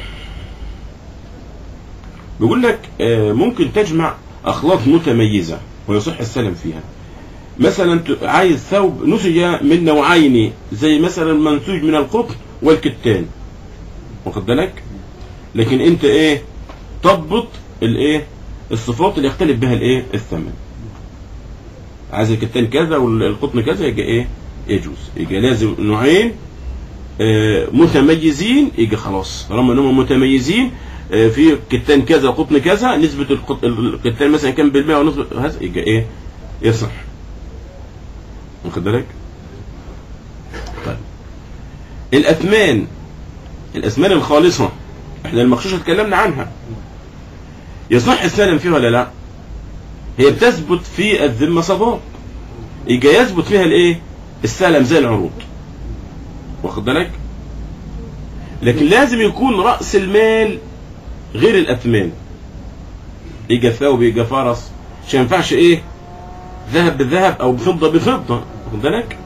Speaker 3: بيقول لك آه ممكن تجمع اخلاط متميزه ويصح السلم فيها مثلا ت- عايز ثوب نسج من نوعين زي مثلا منسوج من القطن والكتان واخد بالك لكن انت ايه تضبط الايه الصفات اللي يختلف بها الايه الثمن عايز الكتان كذا والقطن كذا يبقى ايه يجوز يبقى لازم نوعين آه، متميزين يجي خلاص طالما انهم متميزين آه، في كتان كذا قطن كذا نسبة القط- الكتان مثلا كام بالمئة ونسبة هذا يبقى ايه يصح واخد بالك طيب الاثمان الاثمان الخالصة احنا المخشوشة اتكلمنا عنها يصح السلم فيها ولا لا هي بتثبت في الذمة صداق يجي يثبت فيها الايه السلم زي العروض واخد بالك لكن لازم يكون رأس المال غير الأثمان يجي ثوب يجي فرس مش ينفعش ايه ذهب بذهب او بفضة بفضة واخد بالك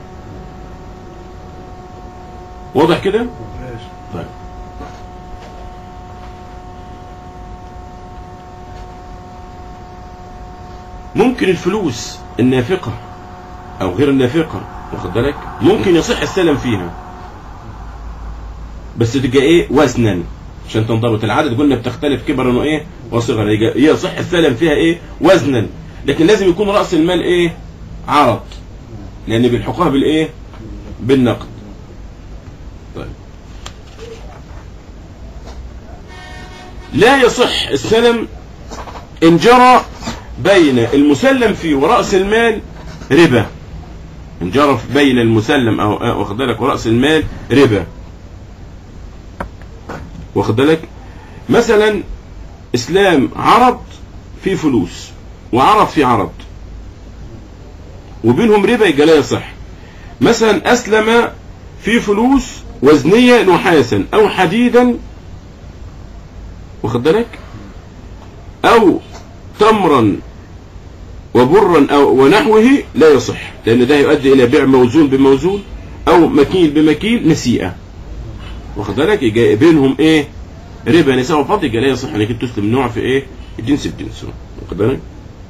Speaker 3: واضح كده
Speaker 2: ماشي
Speaker 3: طيب ممكن الفلوس النافقة أو غير النافقة واخد بالك ممكن يصح السلم فيها بس تبقى إيه وزنا عشان تنضبط العدد قلنا بتختلف كبرا وإيه وصغرا يبقى يصح السلم فيها إيه وزنا لكن لازم يكون رأس المال إيه عرض لأن بيلحقوها بالإيه بالنقد طيب لا يصح السلم إن جرى بين المسلم فيه ورأس المال ربا إن جرى بين المسلم أو أو واخد بالك ورأس المال ربا واخد بالك مثلا إسلام عرض في فلوس وعرض في عرض وبينهم ربا يبقى لا يصح مثلا اسلم في فلوس وزنيه نحاسا او حديدا واخد بالك او تمرا وبرا او ونحوه لا يصح لان ده يؤدي الى بيع موزون بموزون او مكيل بمكيل نسيئه واخد بالك يجي بينهم ايه ربا نساء وفضل يبقى لا يصح انك انت تسلم نوع في ايه الجنس بجنسه واخد بالك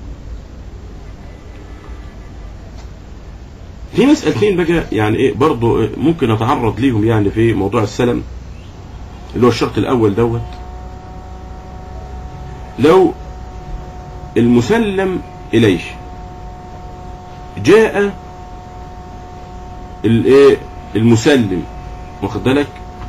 Speaker 3: في مسألتين بقى يعني ايه برضه إيه ممكن نتعرض ليهم يعني في موضوع السلم اللي هو الشرط الاول دوت لو المسلم اليه جاء الايه المسلم واخد بالك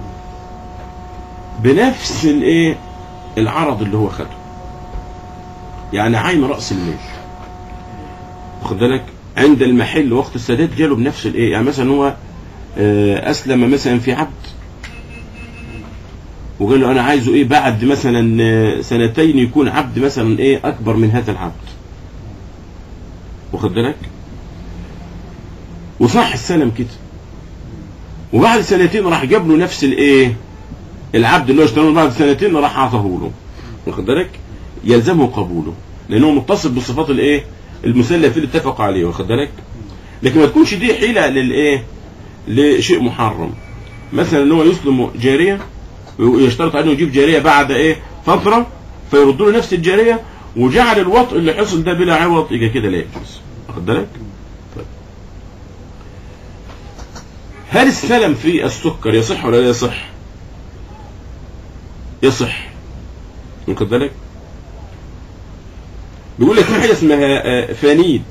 Speaker 3: بنفس الايه العرض اللي هو خده يعني عين راس المال واخد بالك عند المحل وقت السداد جاله بنفس الايه يعني مثلا هو آه، اسلم مثلا في عبد وقال له انا عايزه ايه بعد مثلا آه، سنتين يكون عبد مثلا ايه اكبر من هذا العبد واخد بالك وصح السلم كده وبعد سنتين راح جاب له نفس الايه العبد اللي هو اشتراه بعد سنتين راح اعطاه له واخد بالك يلزمه قبوله لانه متصل بصفات الايه المسلف اللي اتفقوا عليه واخد بالك لكن ما تكونش دي حيله للايه لشيء محرم مثلا ان هو يسلم جاريه ويشترط عليه انه يجيب جاريه بعد ايه فتره فيردوا له نفس الجاريه وجعل الوطء اللي حصل ده بلا عوض يبقى كده لا يجوز واخد بالك طيب. هل السلم في السكر يصح ولا لا يصح يصح واخد بالك بيقول لك في حاجه اسمها آه، فانيد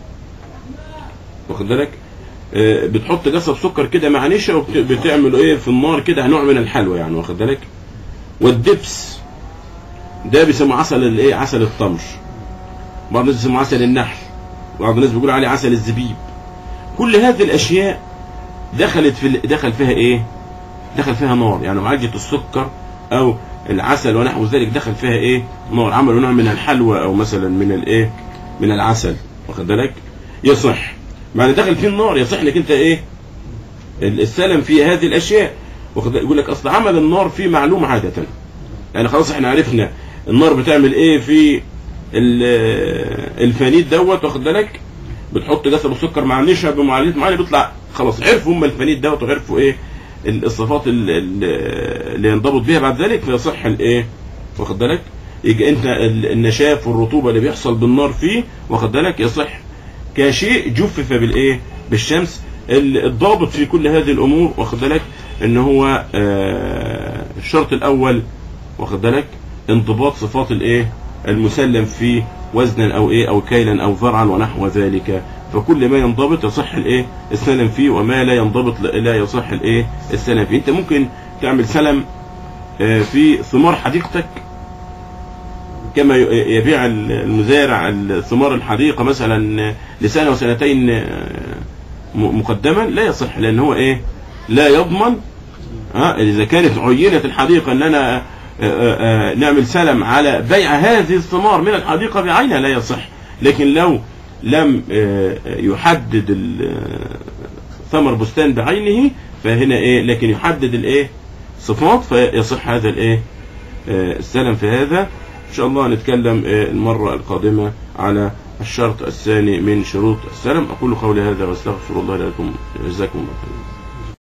Speaker 3: واخد بالك آه، بتحط قصب سكر كده مع نشا وبتعمله ايه في النار كده نوع من الحلوى يعني واخد بالك والدبس ده بيسموه عسل الايه عسل التمر بعض الناس بيسموه عسل النحل بعض الناس بيقول عليه عسل الزبيب كل هذه الاشياء دخلت في ال- دخل فيها ايه دخل فيها نار يعني معالجه السكر او العسل ونحو ذلك دخل فيها ايه نار عملوا نوع من الحلوى او مثلا من الايه من العسل واخد بالك يصح معنى دخل فيه النار يصح انك انت ايه ال- السلم في هذه الاشياء واخد بالك؟ يقول لك اصل عمل النار فيه معلوم عاده يعني خلاص احنا عرفنا النار بتعمل ايه في ال- الفانيد دوت واخد بالك بتحط جسد السكر مع النشا بمعالجات معينه بيطلع خلاص عرفوا هم الفانيد دوت وعرفوا ايه ال- الصفات ال- ال- اللي ينضبط بها بعد ذلك فيصح الايه واخد بالك يجي انت ال- النشاف والرطوبه اللي بيحصل بالنار فيه واخد بالك يصح كشيء جفف بالايه بالشمس ال- الضابط في كل هذه الامور واخد بالك ان هو آه، الشرط الاول واخد بالك انضباط صفات الايه المسلم فيه وزنا او ايه او كيلا او ذرعا ونحو ذلك فكل ما ينضبط يصح الايه السلم فيه وما لا ينضبط لا لا يصح الايه السلم فيه انت ممكن تعمل سلم آه، في ثمار حديقتك كما ي- يبيع المزارع ثمار الحديقه مثلا لسنه وسنتين آه، م- مقدما لا يصح لان هو ايه لا يضمن ها اذا كانت عينت الحديقه ان انا آه، آه، آه، نعمل سلم على بيع هذه الثمار من الحديقه بعينها لا يصح لكن لو لم آه، آه، يحدد ال- آه، ثمر بستان بعينه فهنا ايه لكن يحدد الايه صفات فيصح هذا الايه آه، السلم في هذا ان شاء الله نتكلم آه، المره القادمه على الشرط الثاني من شروط السلم اقول قولي هذا واستغفر الله لكم جزاكم الله خيرا